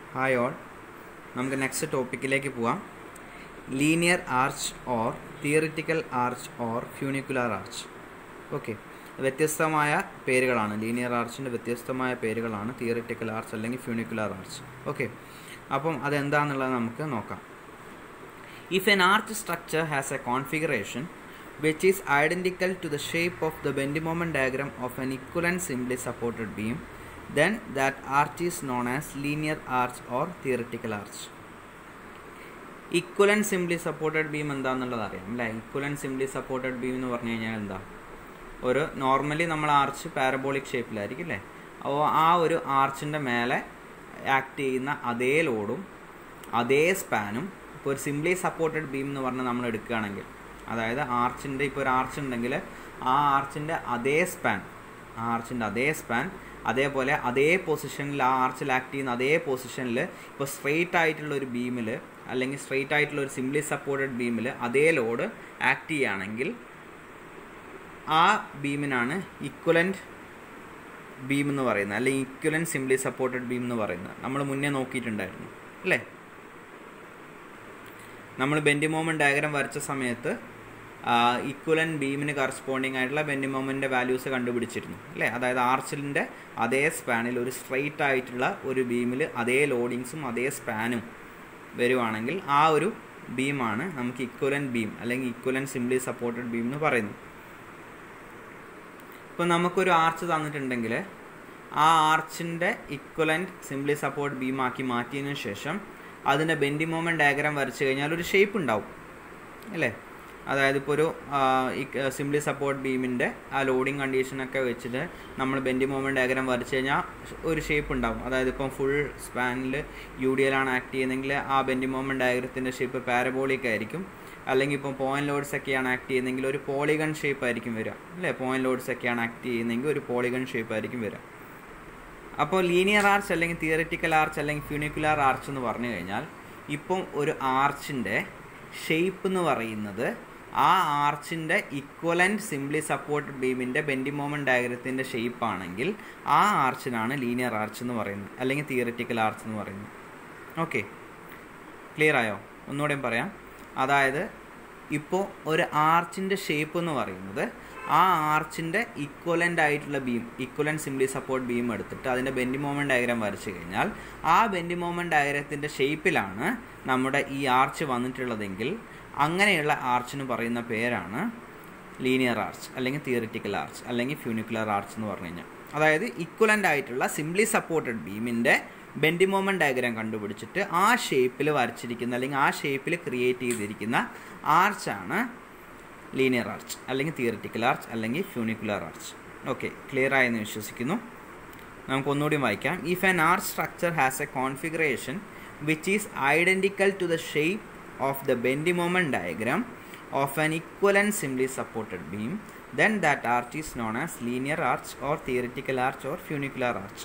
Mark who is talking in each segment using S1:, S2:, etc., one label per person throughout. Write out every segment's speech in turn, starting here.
S1: Hi all നമുക്ക് next ടോപ്പിക്കിലേക്ക് പോവാം linear arch or theoretical arch or funicular arch okay വ്യത്യസ്തമായ പേരുകളാണ് ലീനിയർ ആർച്ചിൻ്റെ വ്യത്യസ്തമായ പേരുകളാണ് തിയറിറ്റിക്കൽ ആർച്ച് അല്ലെങ്കിൽ ഫ്യൂണിക്കുലാർ ആർച്ച് ഓക്കെ അപ്പം അതെന്താണെന്നുള്ളത് നമുക്ക് നോക്കാം if an arch structure has a configuration which is identical to the shape of the bend moment diagram of an equivalent simply supported beam, then that arch is known as linear arch or theoretical arch. Equivalent simply supported beam എന്താണെന്നുള്ളത് അറിയാം അല്ലേ ഇക്വലൻ simply supported beam എന്ന് പറഞ്ഞു കഴിഞ്ഞാൽ എന്താ ഒരു normally നമ്മൾ arch parabolic ഷേപ്പിലായിരിക്കും അല്ലേ അപ്പോൾ ആ ഒരു ആർച്ചിൻ്റെ മേലെ ആക്ട് ചെയ്യുന്ന അതേ ലോഡും അതേ സ്പാനും ഇപ്പോൾ ഒരു സിംപ്ലി സപ്പോർട്ടഡ് ബീം എന്ന് പറഞ്ഞ് നമ്മൾ എടുക്കുകയാണെങ്കിൽ അതായത് ആർച്ചിൻ്റെ ഇപ്പോൾ ഒരു ആർച്ച് ഉണ്ടെങ്കിൽ ആ ആർച്ചിൻ്റെ അതേ സ്പാൻ ആ ആർച്ചിൻ്റെ അതേ സ്പാൻ അതേപോലെ അതേ പൊസിഷനിൽ ആ ആർച്ചിൽ ആക്ട് ചെയ്യുന്ന അതേ പൊസിഷനിൽ ഇപ്പോൾ സ്ട്രെയിറ്റ് ആയിട്ടുള്ള ഒരു ബീമിൽ അല്ലെങ്കിൽ സ്ട്രെയിറ്റ് ആയിട്ടുള്ള ഒരു സിംപ്ലി സപ്പോർട്ടഡ് ബീമിൽ അതേ ലോഡ് ആക്ട് ചെയ്യുകയാണെങ്കിൽ ആ ബീമിനാണ് ഇക്വലൻറ്റ് ബീം എന്ന് പറയുന്നത് അല്ലെങ്കിൽ ഇക്വലൻറ്റ് സിംപ്ലി സപ്പോർട്ടഡ് ബീം എന്ന് പറയുന്നത് നമ്മൾ മുന്നേ നോക്കിയിട്ടുണ്ടായിരുന്നു അല്ലേ നമ്മൾ ബെൻഡി മോമെൻറ്റ് ഡയഗ്രാം വരച്ച സമയത്ത് ഇക്വലൻ ബീമിന് കറസ്പോണ്ടിങ് ആയിട്ടുള്ള ബെൻഡി മോമെൻറ്റിൻ്റെ വാല്യൂസ് കണ്ടുപിടിച്ചിരുന്നു അല്ലേ അതായത് ആർച്ചിലിൻ്റെ അതേ സ്പാനിൽ ഒരു സ്ട്രെയിറ്റ് ആയിട്ടുള്ള ഒരു ബീമിൽ അതേ ലോഡിങ്സും അതേ സ്പാനും വരുവാണെങ്കിൽ ആ ഒരു ബീമാണ് നമുക്ക് ഇക്വലൻ ബീം അല്ലെങ്കിൽ ഇക്വലൻ സിംപ്ലി സപ്പോർട്ടഡ് ബീം എന്ന് പറയുന്നത് ഇപ്പോൾ നമുക്കൊരു ആർച്ച് തന്നിട്ടുണ്ടെങ്കിൽ ആ ആർച്ചിൻ്റെ ഇക്വലൻറ്റ് സിംപ്ലി സപ്പോർട്ട് ബീമാക്കി മാറ്റിയതിനു ശേഷം അതിൻ്റെ ബെൻഡി മോമെൻറ്റ് ഡയഗ്രാം വരച്ചു കഴിഞ്ഞാൽ ഒരു ഷേപ്പ് ഉണ്ടാവും അല്ലേ അതായത് ഇപ്പോൾ ഒരു സിംപ്ലി സപ്പോർട്ട് ബീമിൻ്റെ ആ ലോഡിങ് കണ്ടീഷനൊക്കെ വെച്ചിട്ട് നമ്മൾ ബെൻഡി മോമെൻറ്റ് ഡയഗ്രാം വരച്ചു കഴിഞ്ഞാൽ ഒരു ഷേപ്പ് ഉണ്ടാവും അതായത് ഇപ്പം ഫുൾ സ്പാനിൽ യു ഡി എല്ലാണ് ആക്ട് ചെയ്യുന്നതെങ്കിൽ ആ ബെൻഡി മോമെൻറ്റ് ഡയഗ്രത്തിൻ്റെ ഷേപ്പ് പാരബോളിക് ആയിരിക്കും അല്ലെങ്കിൽ ഇപ്പോൾ പോയിന്റ് ലോഡ്സ് ഒക്കെയാണ് ആക്ട് ചെയ്യുന്നതെങ്കിൽ ഒരു പോളിഗൺ ഷേപ്പ് ആയിരിക്കും വരിക അല്ലേ പോയിന്റ് ലോഡ്സ് ഒക്കെയാണ് ആക്ട് ചെയ്യുന്നതെങ്കിൽ ഒരു പോളിഗൺ ഷേപ്പ് ആയിരിക്കും വരിക അപ്പോൾ ലീനിയർ ആർച്ച് അല്ലെങ്കിൽ തിയറിറ്റിക്കൽ ആർച്ച് അല്ലെങ്കിൽ ഫ്യൂണിക്കുലാർ ആർച്ച് എന്ന് പറഞ്ഞു കഴിഞ്ഞാൽ ഇപ്പം ഒരു ആർച്ചിൻ്റെ ഷേപ്പ് എന്ന് പറയുന്നത് ആ ആർച്ചിൻ്റെ ഇക്വലൻറ്റ് സിംപ്ലി സപ്പോർട്ട് ബീമിൻ്റെ ബെൻഡി മോമെൻറ്റ് ഡയഗ്രത്തിൻ്റെ ഷേപ്പ് ആണെങ്കിൽ ആ ആർച്ചിനാണ് ലീനിയർ ആർച്ച് എന്ന് പറയുന്നത് അല്ലെങ്കിൽ തിയറിറ്റിക്കൽ ആർച്ച് എന്ന് പറയുന്നത് ഓക്കെ ക്ലിയർ ആയോ ഒന്നുകൂടെയും പറയാം അതായത് ഇപ്പോൾ ഒരു ആർച്ചിൻ്റെ ഷേപ്പ് എന്ന് പറയുന്നത് ആ ആർച്ചിൻ്റെ ഇക്വലൻ്റ് ആയിട്ടുള്ള beam equivalent simply support beam എടുത്തിട്ട് അതിൻ്റെ ബെൻഡി മോമെൻറ്റ് ഡയഗ്രാം വരച്ചു കഴിഞ്ഞാൽ ആ ബെൻഡി മോമെൻറ്റ് ഡയഗ്രത്തിൻ്റെ ഷേപ്പിലാണ് നമ്മുടെ ഈ ആർച്ച് വന്നിട്ടുള്ളതെങ്കിൽ അങ്ങനെയുള്ള ആർച്ചിന് പറയുന്ന പേരാണ് ലീനിയർ ആർച്ച് അല്ലെങ്കിൽ തിയറിറ്റിക്കൽ ആർച്ച് അല്ലെങ്കിൽ ഫ്യൂണിക്കുലർ ആർച്ച് എന്ന് പറഞ്ഞു കഴിഞ്ഞാൽ അതായത് ഇക്വലൻ്റ് ആയിട്ടുള്ള സിംപ്ലി സപ്പോർട്ടഡ് ബീമിൻ്റെ ബെൻഡി മോമെൻറ്റ് ഡയഗ്രാം കണ്ടുപിടിച്ചിട്ട് ആ ഷേപ്പിൽ വരച്ചിരിക്കുന്ന അല്ലെങ്കിൽ ആ ഷേപ്പിൽ ക്രിയേറ്റ് ചെയ്തിരിക്കുന്ന ആർച്ചാണ് ലീനിയർ ആർച്ച് അല്ലെങ്കിൽ തിയറിറ്റിക്കൽ ആർച്ച് അല്ലെങ്കിൽ ഫ്യൂണിക്കുലർ ആർച്ച് ഓക്കെ ക്ലിയർ ആയെന്ന് വിശ്വസിക്കുന്നു നമുക്ക് ഒന്നുകൂടി വായിക്കാം if an arch structure has a configuration which is identical to the shape of the bending moment diagram of an ഇക്വലൻ simply supported beam then that arch is known as linear arch or theoretical arch or funicular arch.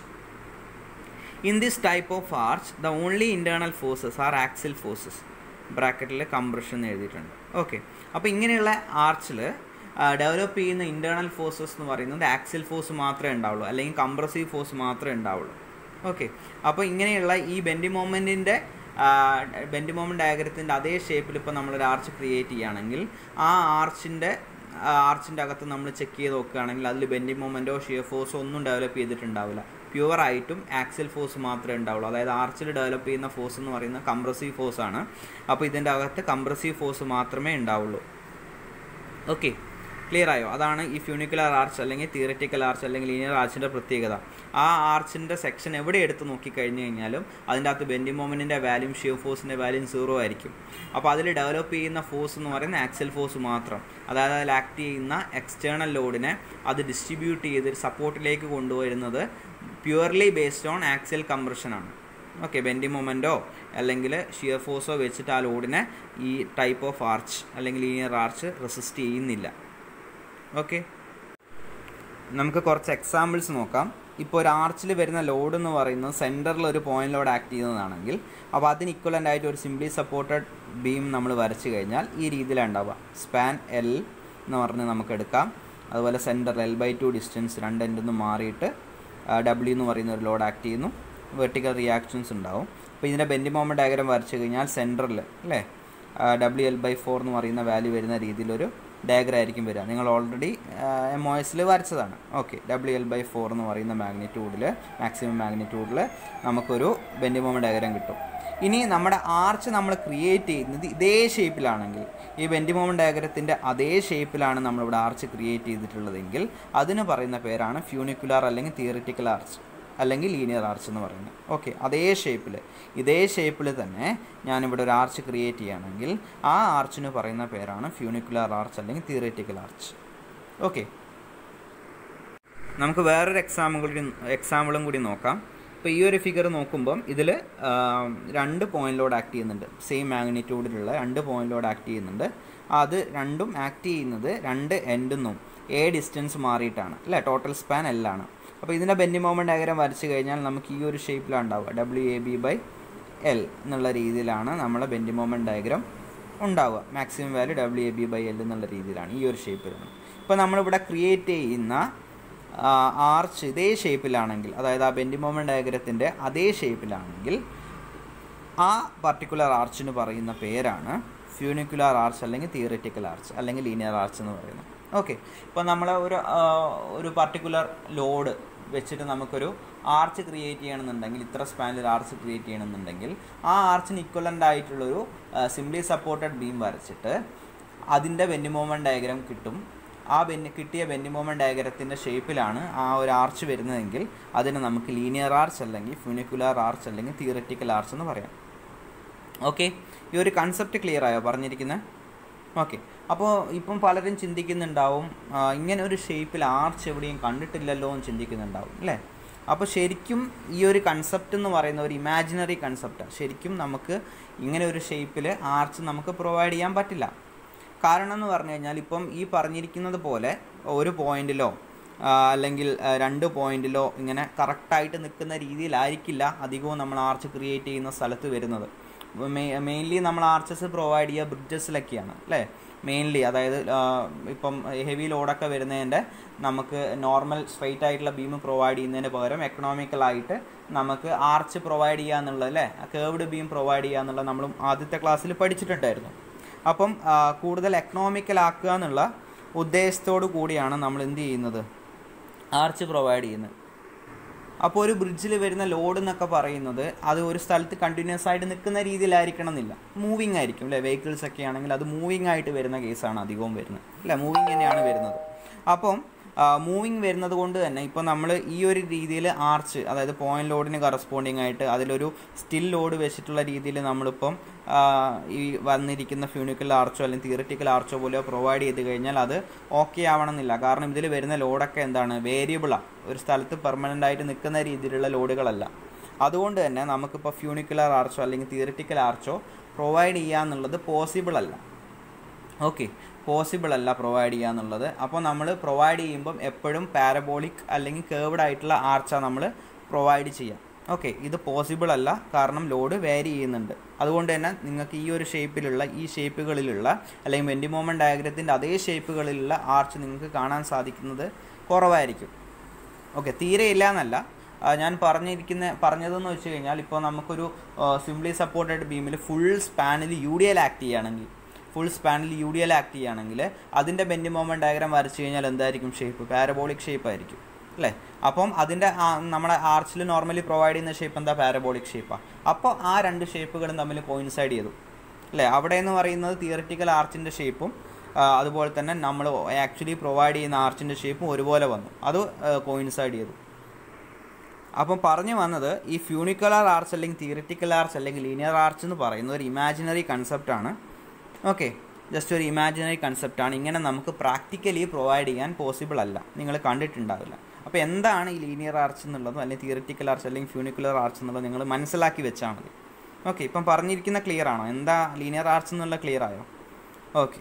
S1: In this type of arch, the only internal forces are axial forces. ബ്രാക്കറ്റിൽ compression എഴുതിയിട്ടുണ്ട് okay അപ്പോൾ ഇങ്ങനെയുള്ള ആർച്ചിൽ develop ചെയ്യുന്ന internal forces എന്ന് പറയുന്നത് axle force മാത്രമേ ഉണ്ടാവുള്ളൂ അല്ലെങ്കിൽ കംപ്രസീവ് ഫോഴ്സ് മാത്രമേ ഉണ്ടാവുള്ളൂ ഓക്കെ അപ്പോൾ ഇങ്ങനെയുള്ള ഈ ബെൻഡി മോമെൻറ്റിൻ്റെ ബെൻഡി മോമെൻറ്റ് ഡയഗ്രത്തിൻ്റെ അതേ ഷേപ്പിൽ ഇപ്പോൾ നമ്മളൊരു ആർച്ച് ക്രിയേറ്റ് ചെയ്യുകയാണെങ്കിൽ ആ ആർച്ചിൻ്റെ ആർച്ചിൻ്റെ അകത്ത് നമ്മൾ ചെക്ക് ചെയ്ത് നോക്കുകയാണെങ്കിൽ അതിൽ ബെൻഡിങ് മൊമെൻറ്റോ ഷിയർ ഫോഴ്സോ ഒന്നും ഡെവലപ്പ് ചെയ്തിട്ടുണ്ടാവില്ല പ്യുവർ ആയിട്ടും ആക്സിൽ ഫോഴ്സ് മാത്രമേ ഉണ്ടാവുള്ളൂ അതായത് ആർച്ചിൽ ഡെവലപ്പ് ചെയ്യുന്ന ഫോഴ്സ് എന്ന് പറയുന്നത് കംപ്രസീവ് ഫോഴ്സ് ആണ് അപ്പോൾ ഇതിൻ്റെ അകത്ത് കംപ്രസീവ് ഫോഴ്സ് മാത്രമേ ഉണ്ടാവുള്ളൂ ഓക്കെ ക്ലിയർ ആയോ അതാണ് ഈ ഫ്യൂണിക്കുലർ ആർച്ച് അല്ലെങ്കിൽ തിയററ്റിക്കൽ ആർച്ച് അല്ലെങ്കിൽ ലീനിയർ ആർച്ചിൻ്റെ പ്രത്യേകത ആ ആർച്ചിൻ്റെ സെക്ഷൻ എവിടെ എടുത്ത് നോക്കിക്കഴിഞ്ഞ് കഴിഞ്ഞാലും അതിൻ്റെ അകത്ത് ബെൻഡി മൊമെൻറ്റിൻ്റെ വാല്യൂം ഷിയർ ഫോഴ്സിൻ്റെ വാല്യൂം സീറോ ആയിരിക്കും അപ്പോൾ അതിൽ ഡെവലപ്പ് ചെയ്യുന്ന ഫോഴ്സ് എന്ന് പറയുന്നത് ആക്സൽ ഫോഴ്സ് മാത്രം അതായത് അതിൽ ആക്ട് ചെയ്യുന്ന എക്സ്റ്റേണൽ ലോഡിനെ അത് ഡിസ്ട്രിബ്യൂട്ട് ചെയ്ത് സപ്പോർട്ടിലേക്ക് കൊണ്ടുവരുന്നത് പ്യുവർലി ബേസ്ഡ് ഓൺ ആക്സൽ കംപ്രഷനാണ് ഓക്കെ ബെൻഡി മൊമെൻറ്റോ അല്ലെങ്കിൽ ഷിയർ ഫോഴ്സോ വെച്ചിട്ട് ആ ലോഡിനെ ഈ ടൈപ്പ് ഓഫ് ആർച്ച് അല്ലെങ്കിൽ ലീനിയർ ആർച്ച് റെസിസ്റ്റ് ചെയ്യുന്നില്ല ഓക്കെ നമുക്ക് കുറച്ച് എക്സാമ്പിൾസ് നോക്കാം ഇപ്പോൾ ഒരു ആർച്ചിൽ വരുന്ന ലോഡ് എന്ന് പറയുന്നത് സെൻറ്ററിൽ ഒരു പോയിന്റ് ലോഡ് ആക്ട് ചെയ്യുന്നതാണെങ്കിൽ അപ്പോൾ അതിന് ഇക്വലൻ്റ് ആയിട്ട് ഒരു സിംപ്ലി സപ്പോർട്ടഡ് ബീം നമ്മൾ വരച്ചു കഴിഞ്ഞാൽ ഈ രീതിയിലാണ് ഉണ്ടാവുക സ്പാൻ എൽ എന്ന് പറഞ്ഞ് നമുക്ക് എടുക്കാം അതുപോലെ centre L by two distance രണ്ട് എൻഡിൽ നിന്ന് മാറിയിട്ട് ഡബ്ല്യു എന്ന് പറയുന്ന ഒരു ലോഡ് ആക്ട് ചെയ്യുന്നു വെർട്ടിക്കൽ റിയാക്ഷൻസ് ഉണ്ടാവും അപ്പോൾ ഇതിൻ്റെ ബെൻഡി മോമെൻറ്റ് ഡയഗ്രാം വരച്ചു കഴിഞ്ഞാൽ സെൻറ്ററിൽ അല്ലേ ഡബ്ല്യു എൽ ബൈ ഫോർ എന്ന് പറയുന്ന വാല്യൂ വരുന്ന രീതിയിലൊരു ഡയഗ്രം ആയിരിക്കും വരിക നിങ്ങൾ ഓൾറെഡി എം ഒ എസിൽ വരച്ചതാണ് okay W L by four എന്ന് പറയുന്ന മാഗ്നിറ്റ്യൂഡിൽ മാക്സിമം മാഗ്നിറ്റ്യൂഡിൽ നമുക്കൊരു ബെൻഡി മോമെൻറ്റ് ഡയഗ്രാം കിട്ടും ഇനി നമ്മുടെ ആർച്ച് നമ്മൾ ക്രിയേറ്റ് ചെയ്യുന്നത് ഇതേ ഷേപ്പിലാണെങ്കിൽ ഈ ബെൻഡി മോമെൻറ്റ് ഡയഗ്രത്തിൻ്റെ അതേ ഷേപ്പിലാണ് നമ്മളിവിടെ ആർച്ച് ക്രിയേറ്റ് ചെയ്തിട്ടുള്ളതെങ്കിൽ അതിന് പറയുന്ന പേരാണ് ഫ്യൂണിക്കുലാർ അല്ലെങ്കിൽ തിയറിറ്റിക്കൽ ആർച്ച് അല്ലെങ്കിൽ ലീനിയർ ആർച്ച് എന്ന് പറയുന്നത് ഓക്കെ അതേ ഷേപ്പിൽ ഇതേ ഷേപ്പിൽ തന്നെ ഞാനിവിടെ ഒരു ആർച്ച് ക്രിയേറ്റ് ചെയ്യുകയാണെങ്കിൽ ആ ആർച്ചിന് പറയുന്ന പേരാണ് ഫ്യൂണിക്കുലാർ ആർച്ച് അല്ലെങ്കിൽ തിയറിറ്റിക്കൽ ആർച്ച് ഓക്കെ നമുക്ക് വേറൊരു എക്സാമ്പിൾ കൂടി എക്സാമ്പിളും കൂടി നോക്കാം ഇപ്പോൾ ഈ ഒരു ഫിഗർ നോക്കുമ്പം ഇതിൽ രണ്ട് പോയിന്റിലോട് ആക്ട് ചെയ്യുന്നുണ്ട് സെയിം മാഗ്നിറ്റ്യൂഡിലുള്ള രണ്ട് പോയിന്റിലോട് ആക്ട് ചെയ്യുന്നുണ്ട് അത് രണ്ടും ആക്ട് ചെയ്യുന്നത് രണ്ട് എൻഡിൽ നിന്നും എ ഡിസ്റ്റൻസ് മാറിയിട്ടാണ് അല്ലേ ടോട്ടൽ സ്പാൻ എൽ ആണ് അപ്പോൾ ഇതിൻ്റെ ബെൻഡി മോമെൻറ്റ് ഡയഗ്രാം വരച്ച് കഴിഞ്ഞാൽ നമുക്ക് ഈ ഒരു ഷേപ്പിലാണ് ഉണ്ടാവുക W A B by L എന്നുള്ള രീതിയിലാണ് നമ്മളെ ബെൻഡി മോമെൻറ്റ് ഡയഗ്രാം ഉണ്ടാവുക maximum value W A B by L എന്നുള്ള രീതിയിലാണ് ഈ ഒരു ഷേപ്പിലാണ് ഇപ്പോൾ നമ്മളിവിടെ ക്രിയേറ്റ് ചെയ്യുന്ന ആർച്ച് ഇതേ ഷേപ്പിലാണെങ്കിൽ അതായത് ആ ബെൻഡി മോമെൻറ്റ് ഡയഗ്രത്തിൻ്റെ അതേ ഷേപ്പിലാണെങ്കിൽ ആ പർട്ടിക്കുലർ ആർച്ചിന് പറയുന്ന പേരാണ് ഫ്യൂണിക്കുലാർ ആർച്ച് അല്ലെങ്കിൽ തിയറിറ്റിക്കൽ ആർച്ച് അല്ലെങ്കിൽ ലീനിയർ ആർച്ച് എന്ന് പറയുന്നത് ഓക്കെ ഇപ്പോൾ നമ്മൾ ഒരു ഒരു പർട്ടിക്കുലർ ലോഡ് വെച്ചിട്ട് നമുക്കൊരു ആർച്ച് ക്രിയേറ്റ് ചെയ്യണമെന്നുണ്ടെങ്കിൽ ഇത്ര സ്പാനിൽ ആർച്ച് ക്രിയേറ്റ് ചെയ്യണമെന്നുണ്ടെങ്കിൽ ആ ആർച്ചിന് ഇക്വലൻ്റ് ആയിട്ടുള്ളൊരു സിംപ്ലി സപ്പോർട്ടഡ് ബീം വരച്ചിട്ട് അതിൻ്റെ ബെന്നി മൂവ്മെൻറ്റ് ഡയഗ്രാം കിട്ടും ആ ബെന്നി കിട്ടിയ ബെന്നി മൂവ്മെൻറ്റ് ഡയഗ്രത്തിൻ്റെ ഷേപ്പിലാണ് ആ ഒരു ആർച്ച് വരുന്നതെങ്കിൽ അതിന് നമുക്ക് ലീനിയർ ആർച്ച് അല്ലെങ്കിൽ ഫ്യൂണിക്കുലാർ ആർച്ച് അല്ലെങ്കിൽ തിയററ്റിക്കൽ ആർച്ച് എന്ന് പറയാം ഓക്കെ ഈ ഒരു കൺസെപ്റ്റ് ക്ലിയർ ആയോ പറഞ്ഞിരിക്കുന്നത് ഓക്കെ അപ്പോൾ ഇപ്പം പലരും ചിന്തിക്കുന്നുണ്ടാവും ഇങ്ങനെ ഒരു ഷേപ്പിൽ ആർച്ച് എവിടെയും കണ്ടിട്ടില്ലല്ലോ എന്ന് ചിന്തിക്കുന്നുണ്ടാവും അല്ലേ അപ്പോൾ ശരിക്കും ഈ ഒരു കൺസെപ്റ്റ് എന്ന് പറയുന്ന ഒരു ഇമാജിനറി കൺസെപ്റ്റാണ് ശരിക്കും നമുക്ക് ഇങ്ങനെ ഒരു ഷേപ്പിൽ ആർച്ച് നമുക്ക് പ്രൊവൈഡ് ചെയ്യാൻ പറ്റില്ല കാരണം എന്ന് പറഞ്ഞു കഴിഞ്ഞാൽ ഇപ്പം ഈ പറഞ്ഞിരിക്കുന്നത് പോലെ ഒരു പോയിന്റിലോ അല്ലെങ്കിൽ രണ്ട് പോയിന്റിലോ ഇങ്ങനെ കറക്റ്റായിട്ട് നിൽക്കുന്ന രീതിയിലായിരിക്കില്ല അധികവും നമ്മൾ ആർച്ച് ക്രിയേറ്റ് ചെയ്യുന്ന സ്ഥലത്ത് വരുന്നത് മെയിൻലി നമ്മൾ ആർച്ചസ് പ്രൊവൈഡ് ചെയ്യുക ബ്രിഡ്ജസിലൊക്കെയാണ് അല്ലേ മെയിൻലി അതായത് ഇപ്പം ഹെവി ലോഡൊക്കെ വരുന്നതിൻ്റെ നമുക്ക് നോർമൽ സ്ട്രെയിറ്റ് ആയിട്ടുള്ള ബീം പ്രൊവൈഡ് ചെയ്യുന്നതിന് പകരം എക്കണോമിക്കലായിട്ട് നമുക്ക് ആർച്ച് പ്രൊവൈഡ് ചെയ്യുക എന്നുള്ളത് അല്ലേ കേർവ്ഡ് ബീം പ്രൊവൈഡ് ചെയ്യുക എന്നുള്ളത് നമ്മൾ ആദ്യത്തെ ക്ലാസ്സിൽ പഠിച്ചിട്ടുണ്ടായിരുന്നു അപ്പം കൂടുതൽ എക്കണോമിക്കൽ ആക്കുക എന്നുള്ള ഉദ്ദേശത്തോടു കൂടിയാണ് നമ്മൾ എന്ത് ചെയ്യുന്നത് ആർച്ച് പ്രൊവൈഡ് ചെയ്യുന്നത് അപ്പോൾ ഒരു ബ്രിഡ്ജിൽ വരുന്ന ലോഡ് എന്നൊക്കെ പറയുന്നത് അത് ഒരു സ്ഥലത്ത് കണ്ടിന്യൂസ് ആയിട്ട് നിൽക്കുന്ന രീതിയിലായിരിക്കണം എന്നില്ല മൂവിങ് ആയിരിക്കും അല്ലേ വെഹിക്കിൾസ് ഒക്കെ ആണെങ്കിൽ അത് മൂവിങ് ആയിട്ട് വരുന്ന കേസാണ് അധികവും വരുന്നത് അല്ലേ മൂവിങ് തന്നെയാണ് വരുന്നത് അപ്പം മൂവിങ് വരുന്നത് കൊണ്ട് തന്നെ ഇപ്പോൾ നമ്മൾ ഈ ഒരു രീതിയിൽ ആർച്ച് അതായത് പോയിന്റ് ലോഡിന് കറസ്പോണ്ടിങ് ആയിട്ട് അതിലൊരു സ്റ്റിൽ ലോഡ് വെച്ചിട്ടുള്ള രീതിയിൽ നമ്മളിപ്പം ഈ വന്നിരിക്കുന്ന ഫ്യൂണിക്കൽ ആർച്ചോ അല്ലെങ്കിൽ തിയറിറ്റിക്കൽ ആർച്ചോ പോലെയോ പ്രൊവൈഡ് ചെയ്ത് കഴിഞ്ഞാൽ അത് ഓക്കെ ആവണമെന്നില്ല കാരണം ഇതിൽ വരുന്ന ലോഡൊക്കെ എന്താണ് വേരിയബിളാണ് ഒരു സ്ഥലത്ത് പെർമനൻ്റ് ആയിട്ട് നിൽക്കുന്ന രീതിയിലുള്ള ലോഡുകളല്ല അതുകൊണ്ട് തന്നെ നമുക്കിപ്പോൾ ഫ്യൂണിക്കുലർ ആർച്ചോ അല്ലെങ്കിൽ തിയറിറ്റിക്കൽ ആർച്ചോ പ്രൊവൈഡ് ചെയ്യുക എന്നുള്ളത് പോസിബിൾ അല്ല ഓക്കെ പോസിബിൾ അല്ല പ്രൊവൈഡ് ചെയ്യുക എന്നുള്ളത് അപ്പോൾ നമ്മൾ പ്രൊവൈഡ് ചെയ്യുമ്പം എപ്പോഴും പാരബോളിക് അല്ലെങ്കിൽ കേർവ്ഡ് ആയിട്ടുള്ള ആർച്ചാണ് നമ്മൾ പ്രൊവൈഡ് ചെയ്യുക ഓക്കെ ഇത് പോസിബിൾ അല്ല കാരണം ലോഡ് വേരി ചെയ്യുന്നുണ്ട് അതുകൊണ്ട് തന്നെ നിങ്ങൾക്ക് ഈ ഒരു ഷേപ്പിലുള്ള ഈ ഷേപ്പുകളിലുള്ള അല്ലെങ്കിൽ വെൻറ്റി മോമെൻറ്റ് ഡയഗ്രത്തിൻ്റെ അതേ ഷേപ്പുകളിലുള്ള ആർച്ച് നിങ്ങൾക്ക് കാണാൻ സാധിക്കുന്നത് കുറവായിരിക്കും ഓക്കെ തീരെ ഇല്ല എന്നല്ല ഞാൻ പറഞ്ഞിരിക്കുന്ന പറഞ്ഞതെന്ന് വെച്ച് കഴിഞ്ഞാൽ ഇപ്പോൾ നമുക്കൊരു സിംപ്ലി സപ്പോർട്ടഡ് ബീമിൽ ഫുൾ സ്പാനിൽ യു ഡി എൽ ആക്ട് ചെയ്യുകയാണെങ്കിൽ ഫുൾ സ്പാനിൽ യു ഡി എൽ ആക്ട് ചെയ്യുകയാണെങ്കിൽ അതിൻ്റെ ബെൻഡി മോമെൻറ്റ് ഡയഗ്രാം വരച്ച് കഴിഞ്ഞാൽ എന്തായിരിക്കും ഷേപ്പ് പാരബോളിക് ഷേപ്പ് ആയിരിക്കും അല്ലേ അപ്പം അതിൻ്റെ നമ്മുടെ ആർച്ചിൽ നോർമലി പ്രൊവൈഡ് ചെയ്യുന്ന ഷേപ്പ് എന്താ പാരബോളിക് ഷേപ്പാണ് അപ്പോൾ ആ രണ്ട് ഷേപ്പുകളും തമ്മിൽ കോയിൻസൈഡ് ചെയ്തു അല്ലേ അവിടെ എന്ന് പറയുന്നത് തിയറിറ്റിക്കൽ ആർച്ചിൻ്റെ ഷേപ്പും അതുപോലെ തന്നെ നമ്മൾ ആക്ച്വലി പ്രൊവൈഡ് ചെയ്യുന്ന ആർച്ചിൻ്റെ ഷേപ്പും ഒരുപോലെ വന്നു അത് കോയിൻസൈഡ് ചെയ്തു അപ്പം പറഞ്ഞു വന്നത് ഈ ഫ്യൂണിക്കുലർ ആർച്ച് അല്ലെങ്കിൽ തിയറിറ്റിക്കൽ ആർച്ച് അല്ലെങ്കിൽ ലീനിയർ ആർച്ച് എന്ന് പറയുന്ന ഒരു ഇമാജിനറി കൺസെപ്റ്റാണ് ഓക്കെ ജസ്റ്റ് ഒരു ഇമാജിനറി കൺസെപ്റ്റാണ് ഇങ്ങനെ നമുക്ക് പ്രാക്ടിക്കലി പ്രൊവൈഡ് ചെയ്യാൻ പോസിബിൾ അല്ല നിങ്ങൾ കണ്ടിട്ടുണ്ടാവില്ല അപ്പോൾ എന്താണ് ഈ ലീനിയർ ആർച്ച് എന്നുള്ളതും അല്ലെങ്കിൽ തിയറിറ്റിക്കൽ ആർച്ച് അല്ലെങ്കിൽ ഫ്യൂണിക്കുലർ ആർച്ച് എന്നുള്ളത് നിങ്ങൾ മനസ്സിലാക്കി വെച്ചാൽ മതി ഓക്കെ ഇപ്പം പറഞ്ഞിരിക്കുന്ന ക്ലിയർ ആണോ എന്താ ലീനിയർ ആർച്ച് എന്നുള്ള ക്ലിയർ ആയോ okay